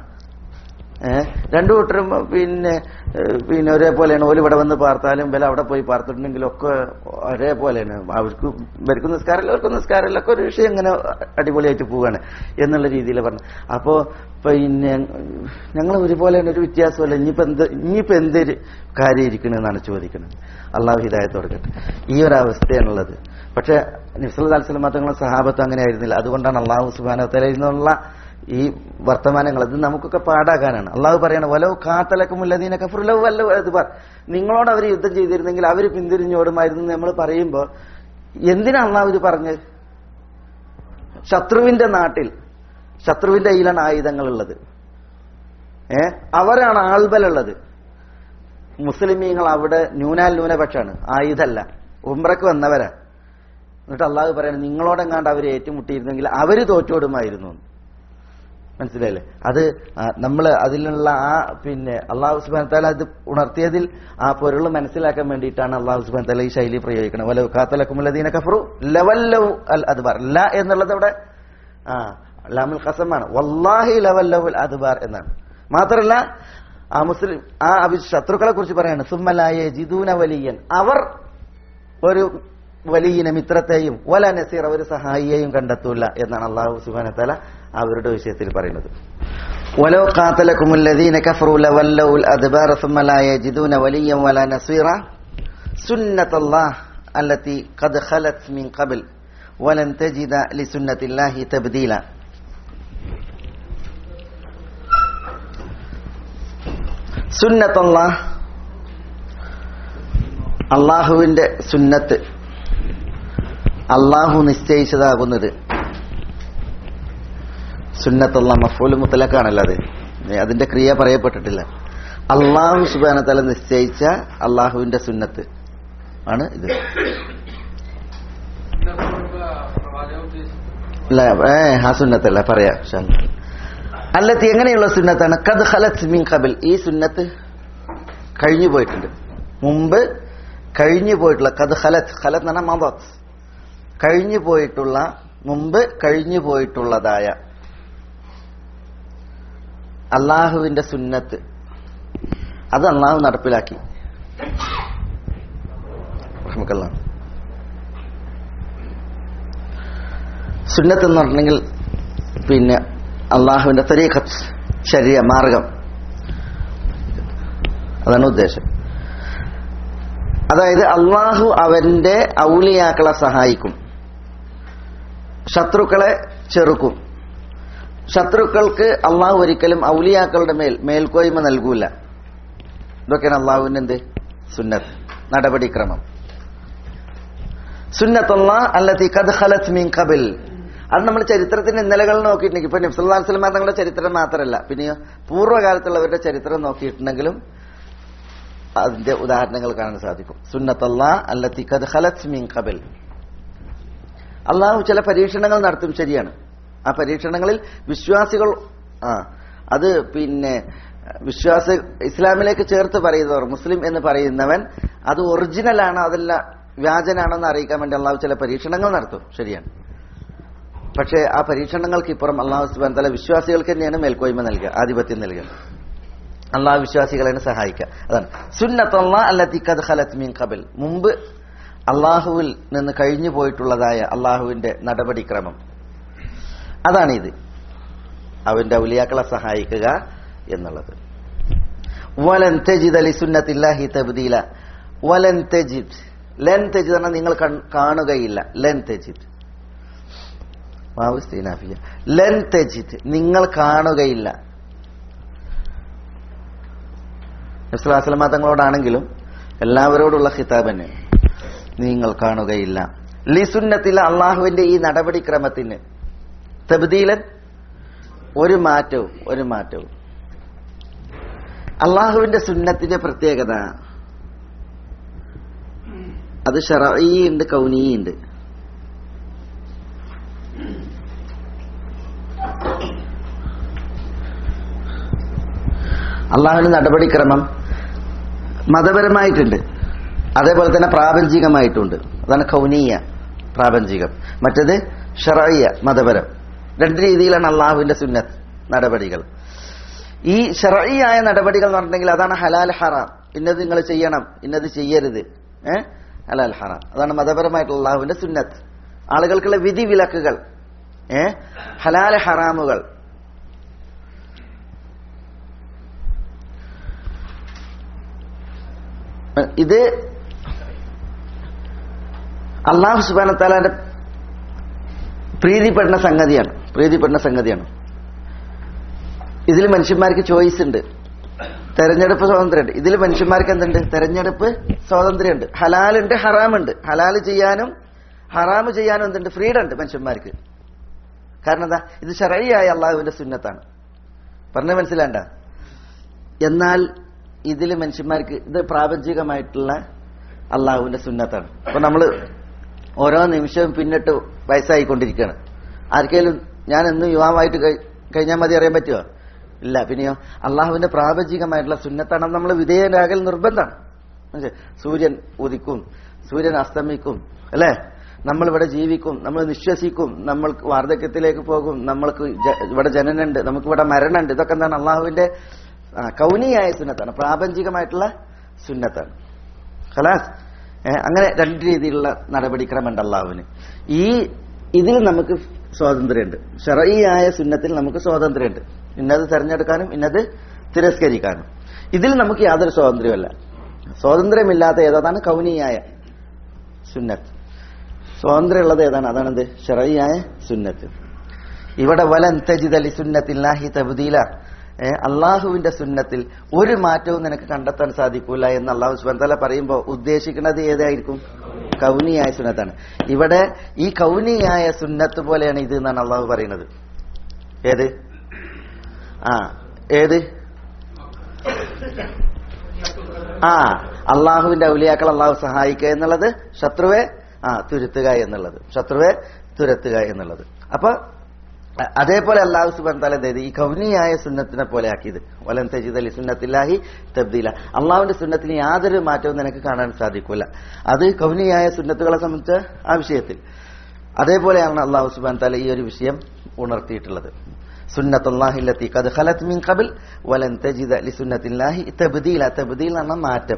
ഏഹ് രണ്ടു കൂട്ടരും പിന്നെ ഏഹ് പിന്നെ ഒരേപോലെയാണ് ഓല് ഇവിടെ വന്ന് പാർത്താലും വില അവിടെ പോയി പാർത്തിട്ടുണ്ടെങ്കിലും ഒക്കെ ഒരേപോലെയാണ് അവർക്ക് ഇവർക്ക് നിസ്കാരമില്ല അവർക്ക് നിസ്കാരമില്ല ഒക്കെ ഒരു വിഷയം ഇങ്ങനെ അടിപൊളിയായിട്ട് പോവാണ് എന്നുള്ള രീതിയിൽ പറഞ്ഞു അപ്പോ പിന്നെ ഞങ്ങൾ ഒരുപോലെയാണ് ഒരു വ്യത്യാസമല്ല ഇനിയിപ്പോ എന്ത് ഇനിയിപ്പോ എന്ത് കാര്യം ഇരിക്കണെന്നാണ് ചോദിക്കുന്നത് അള്ളാഹു ഹിദായത്ത് കൊടുക്കട്ടെ ഈ ഒരു അവസ്ഥയാണുള്ളത് പക്ഷെ നിഫ്സൽ അലിസ്ലം മതങ്ങളും സഹാബത്തും അങ്ങനെ ആയിരുന്നില്ല അതുകൊണ്ടാണ് അള്ളാഹു സുബാനത്തലയിൽ നിന്നുള്ള ഈ വർത്തമാനങ്ങൾ ഇത് നമുക്കൊക്കെ പാടാക്കാനാണ് അള്ളാഹു പറയണം വലവ് കാത്തലക്കുമുല്ലദീന കഫറുലവ് വല്ല ഇത് പറ നിങ്ങളോട് അവർ യുദ്ധം ചെയ്തിരുന്നെങ്കിൽ അവർ പിന്തിരിഞ്ഞോടുമായിരുന്നു നമ്മൾ പറയുമ്പോൾ എന്തിനാ അള്ളാഹു ഇത് പറഞ്ഞത് ശത്രുവിന്റെ നാട്ടിൽ ശത്രുവിന്റെ കയ്യിലാണ് ആയുധങ്ങളുള്ളത് ഏ അവരാണ് ആൾബലുള്ളത് മുസ്ലിമീങ്ങൾ അവിടെ ന്യൂനാൽ ന്യൂനപക്ഷമാണ് ആയുധമല്ല ഉംറക്ക് വന്നവരാ എന്നിട്ട് അള്ളാഹു പറയണം നിങ്ങളോടെങ്ങാണ്ട് അവർ ഏറ്റുമുട്ടിയിരുന്നെങ്കിൽ അവര് തോറ്റോടുമായിരുന്നു എന്ന്. മനസ്സിലായില്ലേ അത് നമ്മൾ അതിലുള്ള ആ പിന്നെ അള്ളാഹു സുബാൻ താല അത് ഉണർത്തിയതിൽ ആ പൊരുൾ മനസ്സിലാക്കാൻ വേണ്ടിയിട്ടാണ് അള്ളാഹു സുബാൻ താല ഈ ശൈലി പ്രയോഗിക്കുന്നത് വലവ് കാത്തലക്കുമുല്ലദീന കഫറു ലവല്ലവു അൽ അദ്ബാർ ല എന്നുള്ളത് അവിടെ ആ ലാമുൽ ഖസമാണ് വല്ലാഹി ലവല്ലവു അൽ അദ്ബാർ എന്നാണ് മാത്രമല്ല ആ മുസ്ലിം ആ അഭി ശത്രുക്കളെ കുറിച്ച് പറയാണ് സുമ്മലായ ജിദൂന വലിയൻ അവർ ഒരു വലിയ മിത്രത്തെയും വല നസീർ ഒരു സഹായിയെയും കണ്ടെത്തൂല എന്നാണ് അള്ളാഹു സുബാന തല അവരുടെ വിഷയത്തിൽ പറയുന്നത് ولو قاتلكم الذين كفروا لولوا الأدبار ثم لا يجدون وليا ولا نصيرا سنة الله التي قد خلت من قبل ولن تجد لسنة الله تبديلا സുന്നത്ത് അള്ളാഹ് അള്ളാഹുവിന്റെ സുന്നത്ത് അള്ളാഹു നിശ്ചയിച്ചതാകുന്നത് സുന്നത്തുള്ള മഫൂല് മുത്തലക്കാണല്ലോ അത് ഏ, അതിന്റെ ക്രിയ പറയപ്പെട്ടിട്ടില്ല അള്ളാഹു സുബാന തല നിശ്ചയിച്ച അള്ളാഹുവിന്റെ സുന്നത്ത് ആണ് ഇത് അല്ല ഏ ആ സുന്നത്തല്ല പറയാം ഇൻഷാ അല്ലാ. അല്ലത്തി എങ്ങനെയുള്ള സുന്നത്താണ് കത് ഖലത് മിൻ ഖബൽ ഈ സുന്നത്ത് കഴിഞ്ഞു പോയിട്ടുണ്ട് മുമ്പ് കഴിഞ്ഞു പോയിട്ടുള്ള കത് ഖലത്ത് ഖലത്ത് എന്ന് പറഞ്ഞാൽ മദത്ത് കഴിഞ്ഞു പോയിട്ടുള്ള മുമ്പ് കഴിഞ്ഞു പോയിട്ടുള്ളതായ അള്ളാഹുവിന്റെ സുന്നത്ത് അത് അള്ളാഹു നടപ്പിലാക്കി റഹ്മക്കല്ലാ. സുന്നത്ത് എന്ന് പറഞ്ഞിട്ടുണ്ടെങ്കിൽ പിന്നെ അള്ളാഹുവിന്റെ തരീഖത്ത് ശരീര മാർഗം അതാണ് ഉദ്ദേശം അതായത് അള്ളാഹു അവന്റെ ഔലിയാക്കളെ സഹായിക്കും ശത്രുക്കളെ ചെറുക്കും ശത്രുക്കൾക്ക് അള്ളാഹു ഒരിക്കലും ഔലിയാക്കളുടെ മേൽ മേൽക്കോയ്മ നൽകൂല ഇതൊക്കെയാണ് അള്ളാഹുവിന്റെ എന്ത് സുന്നത്ത് നടപടിക്രമം സുന്നത്തുള്ള അല്ലത്തി കത് ഖലത് മിൻ ഖബൽ അത് നമ്മൾ ചരിത്രത്തിന്റെ ഇന്നലകൾ നോക്കിയിട്ടുണ്ടെങ്കിൽ ഇപ്പൊ നബ്സല്ലാ സ്വലമ തങ്ങളുടെ ചരിത്രം മാത്രമല്ല പിന്നെയോ പൂർവ്വകാലത്തുള്ളവരുടെ ചരിത്രം നോക്കിയിട്ടുണ്ടെങ്കിലും അതിന്റെ ഉദാഹരണങ്ങൾ കാണാൻ സാധിക്കും സുന്നത്തല്ല അല്ലത്തി കത് ഖലത് മിൻ ഖബൽ അള്ളാഹു ചില പരീക്ഷണങ്ങൾ നടത്തും ശരിയാണ് ആ പരീക്ഷണങ്ങളിൽ വിശ്വാസികൾ ആ അത് പിന്നെ വിശ്വാസ ഇസ്ലാമിലേക്ക് ചേർത്ത് പറയുന്നവർ മുസ്ലിം എന്ന് പറയുന്നവൻ അത് ഒറിജിനലാണോ അതല്ല വ്യാജനാണെന്ന് അറിയിക്കാൻ വേണ്ടി അള്ളാഹു ചില പരീക്ഷണങ്ങൾ നടത്തും ശരിയാണ് പക്ഷേ ആ പരീക്ഷണങ്ങൾക്ക് ഇപ്പുറം അള്ളാഹു സുബാൻ തല വിശ്വാസികൾക്ക് തന്നെയാണ് മേൽക്കോയ്മ നൽകുക ആധിപത്യം നൽകുക അള്ളാഹു വിശ്വാസികളെ സഹായിക്കുക അതാണ് സുന്നത്തല്ല അല്ലത്തി കത് ഖലത് മീൻ ഖബൽ മുമ്പ് അള്ളാഹുവിൽ നിന്ന് കഴിഞ്ഞു പോയിട്ടുള്ളതായ അള്ളാഹുവിന്റെ നടപടിക്രമം അതാണിത് അവന്റെ ഔലിയാക്കളെ സഹായിക്കുക എന്നുള്ളത് വലൻ തജിദ് അലി സുന്നത്തില്ലാഹി തബ്ദീല വലൻ തജിദ് ലൻ തജിദ് എന്നാൽ നിങ്ങൾ കൺ- കാണുകയില്ല ലൻ തജിദ് വാവ് സ്തീനാഫിയ ലൻ തജിദ് നിങ്ങൾ കാണുകയില്ല നബ്സുല്ലാസ്ലമ തങ്ങളോടാണെങ്കിലും എല്ലാവരോടുള്ള ഖിതാബ് തന്നെ നിങ്ങൾ കാണുകയില്ല ലിസുന്നത്തിലെ അള്ളാഹുവിന്റെ ഈ നടപടിക്രമത്തിന് തബ്ദീലൻ ഒരു മാറ്റവും ഒരു മാറ്റവും അള്ളാഹുവിന്റെ സുന്നത്തിന്റെ പ്രത്യേകത അത് ഷറഈ ഉണ്ട് കൗനീ ഉണ്ട് അള്ളാഹുവിന്റെ നടപടിക്രമം മതപരമായിട്ടുണ്ട് അതേപോലെ തന്നെ പ്രാപഞ്ചികമായിട്ടുണ്ട് അതാണ് കൗനീയ പ്രാപഞ്ചികം മറ്റത് ഷറയ്യ മതപരം രണ്ട് രീതിയിലാണ് അള്ളാഹുവിന്റെ സുന്നത്ത് നടപടികൾ ഈ ഷറയ്യായ നടപടികൾ എന്ന് പറഞ്ഞിട്ടുണ്ടെങ്കിൽ അതാണ് ഹലാൽ ഹറാം ഇന്നത് നിങ്ങൾ ചെയ്യണം ഇന്നത് ചെയ്യരുത് ഏ ഹലാൽ ഹറാം അതാണ് മതപരമായിട്ടുള്ള അള്ളാഹുവിന്റെ സുന്നത്ത് ആളുകൾക്കുള്ള വിധി വിലക്കുകൾ ഏ ഹലാൽ ഹറാമുകൾ ഇത് അള്ളാഹു സുബാന താലാന്റെ പ്രീതിപ്പെടുന്ന സംഗതിയാണ് പ്രീതിപ്പെടുന്ന സംഗതിയാണ് ഇതിൽ മനുഷ്യന്മാർക്ക് ചോയ്സ് ഉണ്ട് തെരഞ്ഞെടുപ്പ് സ്വാതന്ത്ര്യമുണ്ട് ഇതിൽ മനുഷ്യന്മാർക്ക് എന്തുണ്ട് തെരഞ്ഞെടുപ്പ് സ്വാതന്ത്ര്യമുണ്ട് ഹലാലുണ്ട് ഹറാമുണ്ട് ഹലാല് ചെയ്യാനും ഹറാമ് ചെയ്യാനും എന്തുണ്ട് ഫ്രീഡം ഉണ്ട് മനുഷ്യന്മാർക്ക് കാരണം എന്താ ഇത് ഷറയായ അള്ളാഹുവിന്റെ സുന്നത്താണ് പറഞ്ഞ മനസ്സിലാണ്ട എന്നാൽ ഇതിൽ മനുഷ്യന്മാർക്ക് ഇത് പ്രാപഞ്ചികമായിട്ടുള്ള അള്ളാഹുവിന്റെ സുന്നത്താണ് അപ്പൊ നമ്മള് ഓരോ നിമിഷവും പിന്നിട്ട് വയസ്സായിക്കൊണ്ടിരിക്കുകയാണ് ആർക്കെങ്കിലും ഞാൻ എന്നും യുവാവായിട്ട് കഴി- കഴിഞ്ഞാൽ മതി അറിയാൻ പറ്റുമോ ഇല്ല പിന്നെയോ അള്ളാഹുവിന്റെ പ്രാപഞ്ചികമായിട്ടുള്ള സുന്നത്താണ് നമ്മൾ വിധേയരാകൽ നിർബന്ധമാണ് മനസ്സിലായോ? സൂര്യൻ ഉദിക്കും സൂര്യൻ അസ്തമിക്കും അല്ലേ നമ്മൾ ഇവിടെ ജീവിക്കും നമ്മൾ നിശ്വസിക്കും നമ്മൾ വാർദ്ധക്യത്തിലേക്ക് പോകും നമ്മൾക്ക് ജ- ഇവിടെ ജനനുണ്ട് നമുക്ക് ഇവിടെ മരണമുണ്ട് ഇതൊക്കെ എന്താണ് അള്ളാഹുവിന്റെ ആ, കൗനിയായ സുന്നത്താണ് പ്രാപഞ്ചികമായിട്ടുള്ള സുന്നത്താണ് ഖലാസ് ഏ, അങ്ങനെ രണ്ട് രീതിയിലുള്ള നടപടിക്രമമുണ്ട് അള്ളാഹുവിന് ഈ ഇതിൽ നമുക്ക് സ്വാതന്ത്ര്യമുണ്ട് ഷറയിയായ സുന്നത്തിൽ നമുക്ക് സ്വാതന്ത്ര്യമുണ്ട് ഇന്നത് തെരഞ്ഞെടുക്കാനും ഇന്നത് തിരസ്കരിക്കാനും ഇതിൽ നമുക്ക് യാതൊരു സ്വാതന്ത്ര്യമല്ല സ്വാതന്ത്ര്യമില്ലാത്ത ഏതാണ് കൗനിയായ സുന്നത്ത് സ്വാതന്ത്ര്യമുള്ളത് ഏതാണ് അതാണെന്ത് ഷറയിയായ സുന്നത്ത് ഇവിടെ വലൻ തജിദ് അലി സുന്നത്തില്ലാഹി തബ്ദീല ഏ, അള്ളാഹുവിന്റെ സുന്നത്തിൽ ഒരു മാറ്റവും നിനക്ക് കണ്ടെത്താൻ സാധിക്കൂല എന്ന് അള്ളാഹു സുബാൻ തല പറയുമ്പോൾ ഉദ്ദേശിക്കുന്നത് ഏതായിരിക്കും കൗനിയായ സുന്നത്താണ് ഇവിടെ ഈ കൗനിയായ സുന്നത്ത് പോലെയാണ് ഇത് എന്നാണ് അള്ളാഹു പറയുന്നത് ഏത് ആ ഏത് ആ അള്ളാഹുവിന്റെ ഔലിയാക്കൾ അള്ളാഹു സഹായിക്കുക എന്നുള്ളത് ശത്രുവെ ആ തുരുത്തുക എന്നുള്ളത് ശത്രുവെ തുരത്തുക എന്നുള്ളത് അപ്പൊ അ- അതേപോലെ അള്ളാഹു സുബാൻ താല എന്ത് ചെയ്തു ഈ കൗനിയായ സുന്നത്തിനെ പോലെ ആക്കിയത് വലൻ തജിദ് അലി സുന്നത്തില്ലാഹി തബ്ദീല അള്ളാഹുവിന്റെ സുന്നത്തിന് യാതൊരു മാറ്റവും നിനക്ക് കാണാൻ സാധിക്കില്ല അത് കൗനിയായ സുന്നത്തുകളെ സംബന്ധിച്ച ആ വിഷയത്തിൽ അതേപോലെയാണ് അള്ളാഹു സുബാൻ താല ഈ ഒരു വിഷയം ഉണർത്തിയിട്ടുള്ളത് സുന്നത്തുല്ലാഹില്ലത്തി കത് ഖലത് മിൻ ഖബൽ വലൻ തജിദ ലി സുന്നത്തില്ലാഹി തബ്ദീല തബ്ദീൽ എന്ന മാറ്റം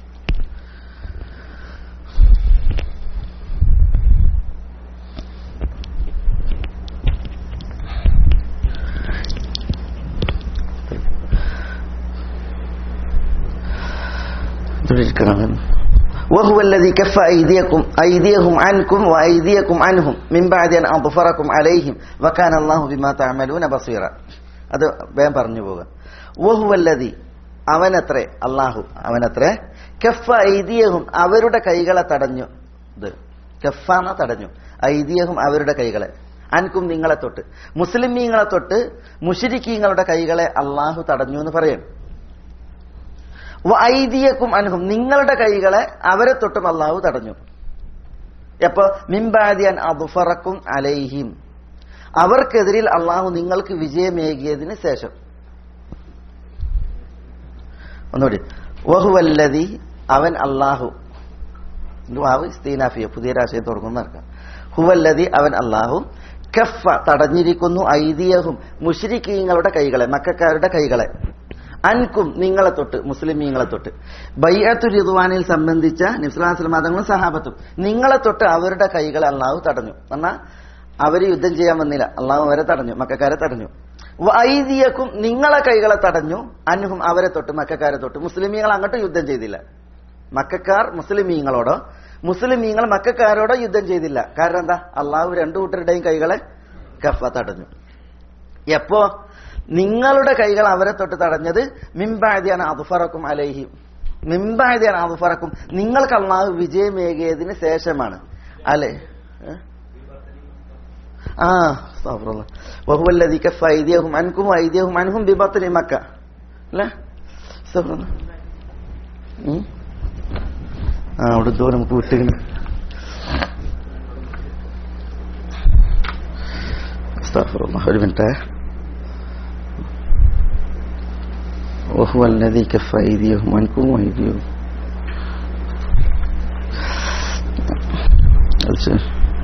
തുടരുക്കണം وهو الذي كف أيديكم أيديهم عنكم وأيديكم عنهم من بعد أن أظفركم عليهم وكان الله بما تعملون بصيرا അത് വേഗം പറഞ്ഞു പോവുക വഹുവല്ലതി അവനത്രേ അള്ളാഹു അവനത്രേ കഫ ഐതിയഹും അവരുടെ കൈകളെ തടഞ്ഞു ഇത് കഫാന്ന തടഞ്ഞു ഐതിയഹും അവരുടെ കൈകളെ അൻകും നിങ്ങളെ തൊട്ട് മുസ്ലിമീങ്ങളെ തൊട്ട് മുഷിരിക്കീങ്ങളുടെ കൈകളെ അള്ളാഹു തടഞ്ഞു എന്ന് പറയും ഐതിയക്കും അനുഹും നിങ്ങളുടെ കൈകളെ അവരെ തൊട്ടും അള്ളാഹു തടഞ്ഞു എപ്പോ മിംബാദിയാൻ അബുഫറക്കും അലൈഹിം അവർക്കെതിരിൽ അള്ളാഹു നിങ്ങൾക്ക് വിജയമേകിയതിന് ശേഷം ഒന്നുകൂടി വഹുവല്ലതി അവൻ അള്ളാഹു വാവ് സ്തീനാഫിയ പുതിയ രാശയം തുറക്കുന്ന നടക്കാം ഹുവല്ലതി അവൻ അള്ളാഹു കഫ തടഞ്ഞിരിക്കുന്നു ഐതിയഹും മുഷ്രിക്കീങ്ങളുടെ കൈകളെ മക്കാരുടെ കൈകളെ അൻകും നിങ്ങളെ തൊട്ട് മുസ്ലിമീങ്ങളെ തൊട്ട് ബയ്യത്തു റിദ്വാനിൽ സംബന്ധിച്ച നിസ്ലാസ്ലം മതങ്ങളും സഹാബത്തും നിങ്ങളെ തൊട്ട് അവരുടെ കൈകളെ അള്ളാഹു തടഞ്ഞു എന്നാൽ അവര് യുദ്ധം ചെയ്യാൻ വന്നില്ല അള്ളാഹു അവരെ തടഞ്ഞു മക്കാരെ തടഞ്ഞു വൈദിയക്കും നിങ്ങളെ കൈകളെ തടഞ്ഞു അൻഹും അവരെ തൊട്ട് മക്കാരെ തൊട്ട് മുസ്ലിമീങ്ങൾ അങ്ങോട്ട് യുദ്ധം ചെയ്തില്ല മക്കാർ മുസ്ലിമീങ്ങളോടോ മുസ്ലിമീങ്ങൾ മക്കാരോടോ യുദ്ധം ചെയ്തില്ല കാരണം എന്താ അള്ളാഹു രണ്ടു കൂട്ടരുടെയും കൈകളെ കഫ തടഞ്ഞു എപ്പോ നിങ്ങളുടെ കൈകൾ അവരെ തൊട്ട് തടഞ്ഞത് മിംബാദിയാണ് അതുഫറക്കും അലൈഹിം മിംബാദിയാണ് അതുഫറക്കും നിങ്ങൾക്ക് അള്ളാഹു വിജയമേകിയതിന് ശേഷമാണ് അല്ലെ ആ വഹുവല്ലതി കഫ ഐദിയഹും അൻകും ഐദിയഹും അൻഹും ബിബത്തിനി മക്ക അല്ലേ ഉം? ആ അവിടെ ദൂരം നമുക്ക് വിട്ടിങ്ങനെ അസ്തഗ്ഫിറുല്ലാഹ്. ഒരു മിനിറ്റ് وهو الذي كف أيديهم عنكم وأيديهم ألسن.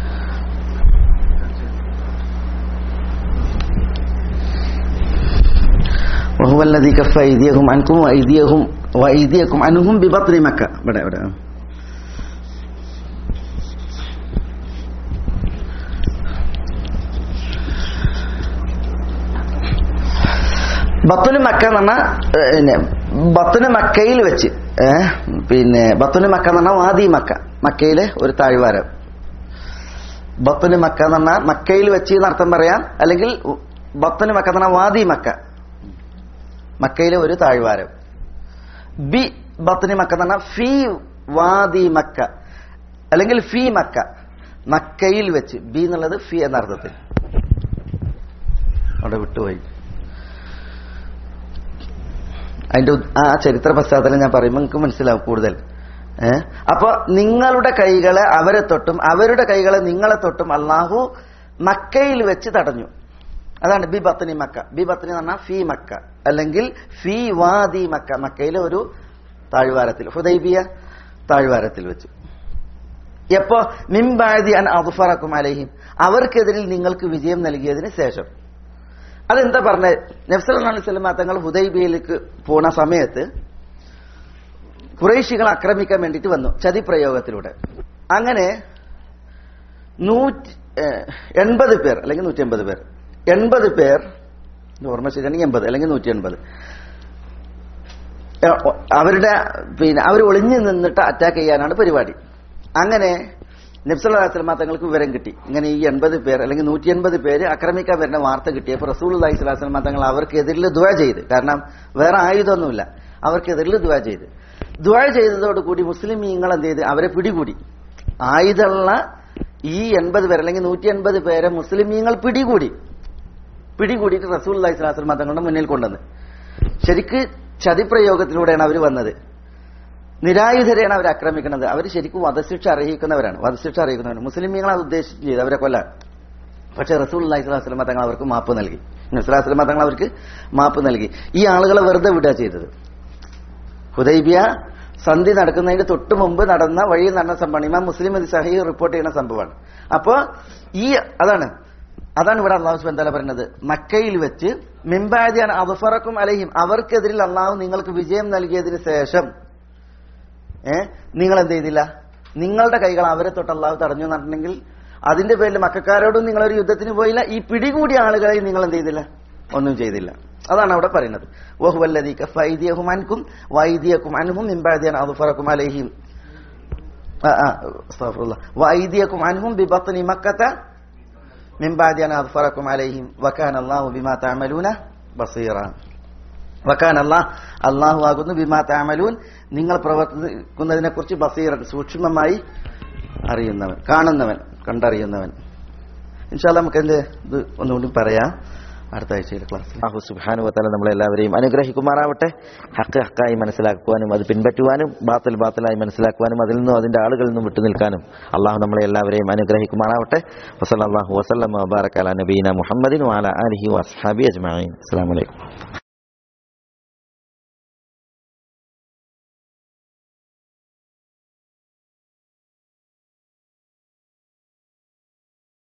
وهو الذي كف أيديهم عنكم وأيديهم وأيديكم عنهم ببطن مكة بدا بدا ബത്തുന് മക്ക എന്ന് പറഞ്ഞാൽ പിന്നെ ബത്തുന് മക്കയിൽ വെച്ച് ഏഹ് പിന്നെ ബത്തുന് മക്ക എന്ന് പറഞ്ഞാൽ വാദി മക്ക മക്കയിലെ ഒരു താഴ്വാരം ബത്തുന് മക്ക എന്ന് പറഞ്ഞാൽ മക്കയിൽ വെച്ച് എന്ന് അർത്ഥം പറയാം അല്ലെങ്കിൽ ബത്തുന് മക്ക എന്ന് പറഞ്ഞാൽ വാദി മക്ക മക്കയിലെ ഒരു താഴ്വാരം ബി ബത്തുന് മക്ക എന്ന് പറഞ്ഞാൽ ഫി വാദി മക്ക അല്ലെങ്കിൽ ഫി മക്ക മക്കയിൽ വെച്ച് ബി എന്നുള്ളത് ഫി എന്ന അർത്ഥത്തിൽ അവിടെ വിട്ടുപോയി അതിന്റെ ഉദ്- ആ ചരിത്ര പശ്ചാത്തലം ഞാൻ പറയുമ്പോൾ നിങ്ങൾക്ക് മനസ്സിലാവും കൂടുതൽ ഏഹ് അപ്പൊ നിങ്ങളുടെ കൈകളെ അവരെ തൊട്ടും അവരുടെ കൈകളെ നിങ്ങളെ തൊട്ടും അള്ളാഹു മക്കയിൽ വെച്ച് തടഞ്ഞു അതാണ് ബി ബത്തനി മക്ക ബി ബത്തനി എന്ന് പറഞ്ഞാൽ ഫി മക്ക അല്ലെങ്കിൽ ഫി വാദി മക്ക മക്കയിലെ ഒരു താഴ്വാരത്തിൽ ഹുദൈബിയ താഴ്വാരത്തിൽ വെച്ച് എപ്പോ മിംബാദി അൻ അദ്ഫറക്കും അലഹിം അവർക്കെതിരിൽ നിങ്ങൾക്ക് വിജയം നൽകിയതിന് ശേഷം അതെന്താ പറഞ്ഞ നബ്സൽ അലൈഹി സ്വലമ തങ്ങൾ ഹുദൈബിയയിലേക്ക് പോണ സമയത്ത് കുറേശികൾ ആക്രമിക്കാൻ വേണ്ടിയിട്ട് വന്നു ചതിപ്രയോഗത്തിലൂടെ അങ്ങനെ നൂറ്റി ഏഹ്, എൺപത് പേർ അല്ലെങ്കിൽ നൂറ്റി എൺപത് പേർ എൺപത് പേർ ഇത് ഓർമ്മ ശരിയാണെങ്കിൽ എൺപത് അല്ലെങ്കിൽ നൂറ്റി എൺപത് ഏഹ്, ഒ- അവരുടെ പിന്നെ അവർ ഒളിഞ്ഞു നിന്നിട്ട് അറ്റാക്ക് ചെയ്യാനാണ് പരിപാടി അങ്ങനെ നബ്സല്ലാസ്ലമ തങ്ങൾക്ക് വിവരം കിട്ടി ഇങ്ങനെ ഈ എൺപത് പേർ അല്ലെങ്കിൽ നൂറ്റി എൺപത് പേര് ആക്രമിക്കാൻ വരുന്ന വാർത്ത കിട്ടിയപ്പോൾ റസൂൽ അലൈഹി സ്വലാസ്ലമ തങ്ങൾ അവർക്കെതിരിൽ ദുവ ചെയ്ത് കാരണം വേറെ ആയുധമൊന്നുമില്ല അവർക്കെതിരിൽ ദുവ ചെയ്ത് ദുവ ചെയ്തതോടുകൂടി മുസ്ലിമീങ്ങൾ എന്ത് ചെയ്ത് അവരെ പിടികൂടി ആയുധമുള്ള ഈ എൺപത് പേർ അല്ലെങ്കിൽ നൂറ്റി എൺപത് പേരെ മുസ്ലിമീങ്ങൾ പിടികൂടി പിടികൂടിയിട്ട് റസൂൽ അലൈഹി സ്വലാസ്ലമ തങ്ങളുടെ മുന്നിൽ കൊണ്ടുവന്ന് ശരിക്ക് ചതിപ്രയോഗത്തിലൂടെയാണ് അവർ വന്നത് നിരായുധരെയാണ് അവർ ആക്രമിക്കുന്നത് അവർ ശരിക്കും വധശിക്ഷ അർഹിക്കുന്നവരാണ് വധശിക്ഷ അറിയിക്കുന്നവരാണ് മുസ്ലിമീങ്ങളെ അത് ഉദ്ദേശിച്ച് ചെയ്ത് അവരെ കൊല്ലാൻ പക്ഷെ റസൂൽ അള്ളഹി സ്വലാസ്ലമ തങ്ങൾ അവർക്ക് മാപ്പ് നൽകി നസ്ലാസ്ലമ തങ്ങൾ അവർക്ക് മാപ്പ് നൽകി ഈ ആളുകളെ വെറുതെ വിടുക ചെയ്തത് ഹുദൈബിയ സന്ധി നടക്കുന്നതിന് തൊട്ട് മുമ്പ് നടന്ന വഴിയിൽ നടന്ന സംഭവമാണ് ഇമാം മുസ്ലിം അത് സഹി റിപ്പോർട്ട് ചെയ്യുന്ന സംഭവമാണ് അപ്പോ ഈ അതാണ് അതാണ് ഇവിടെ അള്ളാഹു സുബാൻ തല പറയുന്നത് മക്കയിൽ വെച്ച് മിംബാദിയാണ് അബഫറക്കും അലഹിം അവർക്കെതിരിൽ അള്ളാഹു നിങ്ങൾക്ക് വിജയം നൽകിയതിന് ശേഷം ഏ നിങ്ങൾ എന്ത് ചെയ്തില്ല നിങ്ങളുടെ കൈകൾ അവരെ തൊട്ട് അള്ളാഹു തടഞ്ഞു എന്നിട്ടുണ്ടെങ്കിൽ അതിന്റെ പേരിൽ മക്കാരോടും നിങ്ങളൊരു യുദ്ധത്തിന് പോയില്ല ഈ പിടികൂടിയ ആളുകളെ നിങ്ങൾ എന്ത് ചെയ്തില്ല ഒന്നും ചെയ്തില്ല അതാണ് അവിടെ പറയുന്നത് വഹുവല്ലദീ കഫൈദിയഹും അൻകും വൈദിയക്കും അൻഹും മിംബാദിയാൻ അദ്ഫറക്കും അലൈഹിം വൈദിയക്കും അൻഹും ബിബത്നി മക്കത്ത മിംബാദിയാൻ അദ്ഫറക്കും അലൈഹിം വകാന അല്ലാഹു ബിമാ തഅമലൂന ബസീറ വക്കാൻ അള്ളാഹ് അള്ളാഹു ആകുന്നു ബിമാ താമലൂൻ നിങ്ങൾ പ്രവർത്തിക്കുന്നതിനെ കുറിച്ച് ബസീറൻ സൂക്ഷ്മമായി അറിയുന്നവൻ കാണുന്നവൻ കണ്ടറിയുന്നവൻ ഇൻഷാല്ല നമുക്ക് എന്റെ ഇത് ഒന്നുകൂടി പറയാം അടുത്ത ആഴ്ചയിലെ ക്ലാസ്സിൽ അള്ളാഹു സുബ്ഹാനഹു വതആല നമ്മളെല്ലാവരെയും അനുഗ്രഹിക്കുമാറാവട്ടെ ഹക്ക് ഹക്കായി മനസ്സിലാക്കുവാനും അത് പിൻപറ്റുവാനും ബാത്തിൽ ബാത്തിലായി മനസ്സിലാക്കുവാനും അതിൽ നിന്നും അതിന്റെ ആളുകളിൽ നിന്നും വിട്ടുനിൽക്കാനും അള്ളാഹു നമ്മളെ എല്ലാവരെയും അനുഗ്രഹിക്കുമാറാവട്ടെ വസല്ലല്ലാഹു വസല്ലമ വബാറക അലാ നബീന മുഹമ്മദിൻ വഅലാ ആലിഹി വഅസ്ഹാബി അജ്മഈൻ അസ്സലാമു അലൈക്കും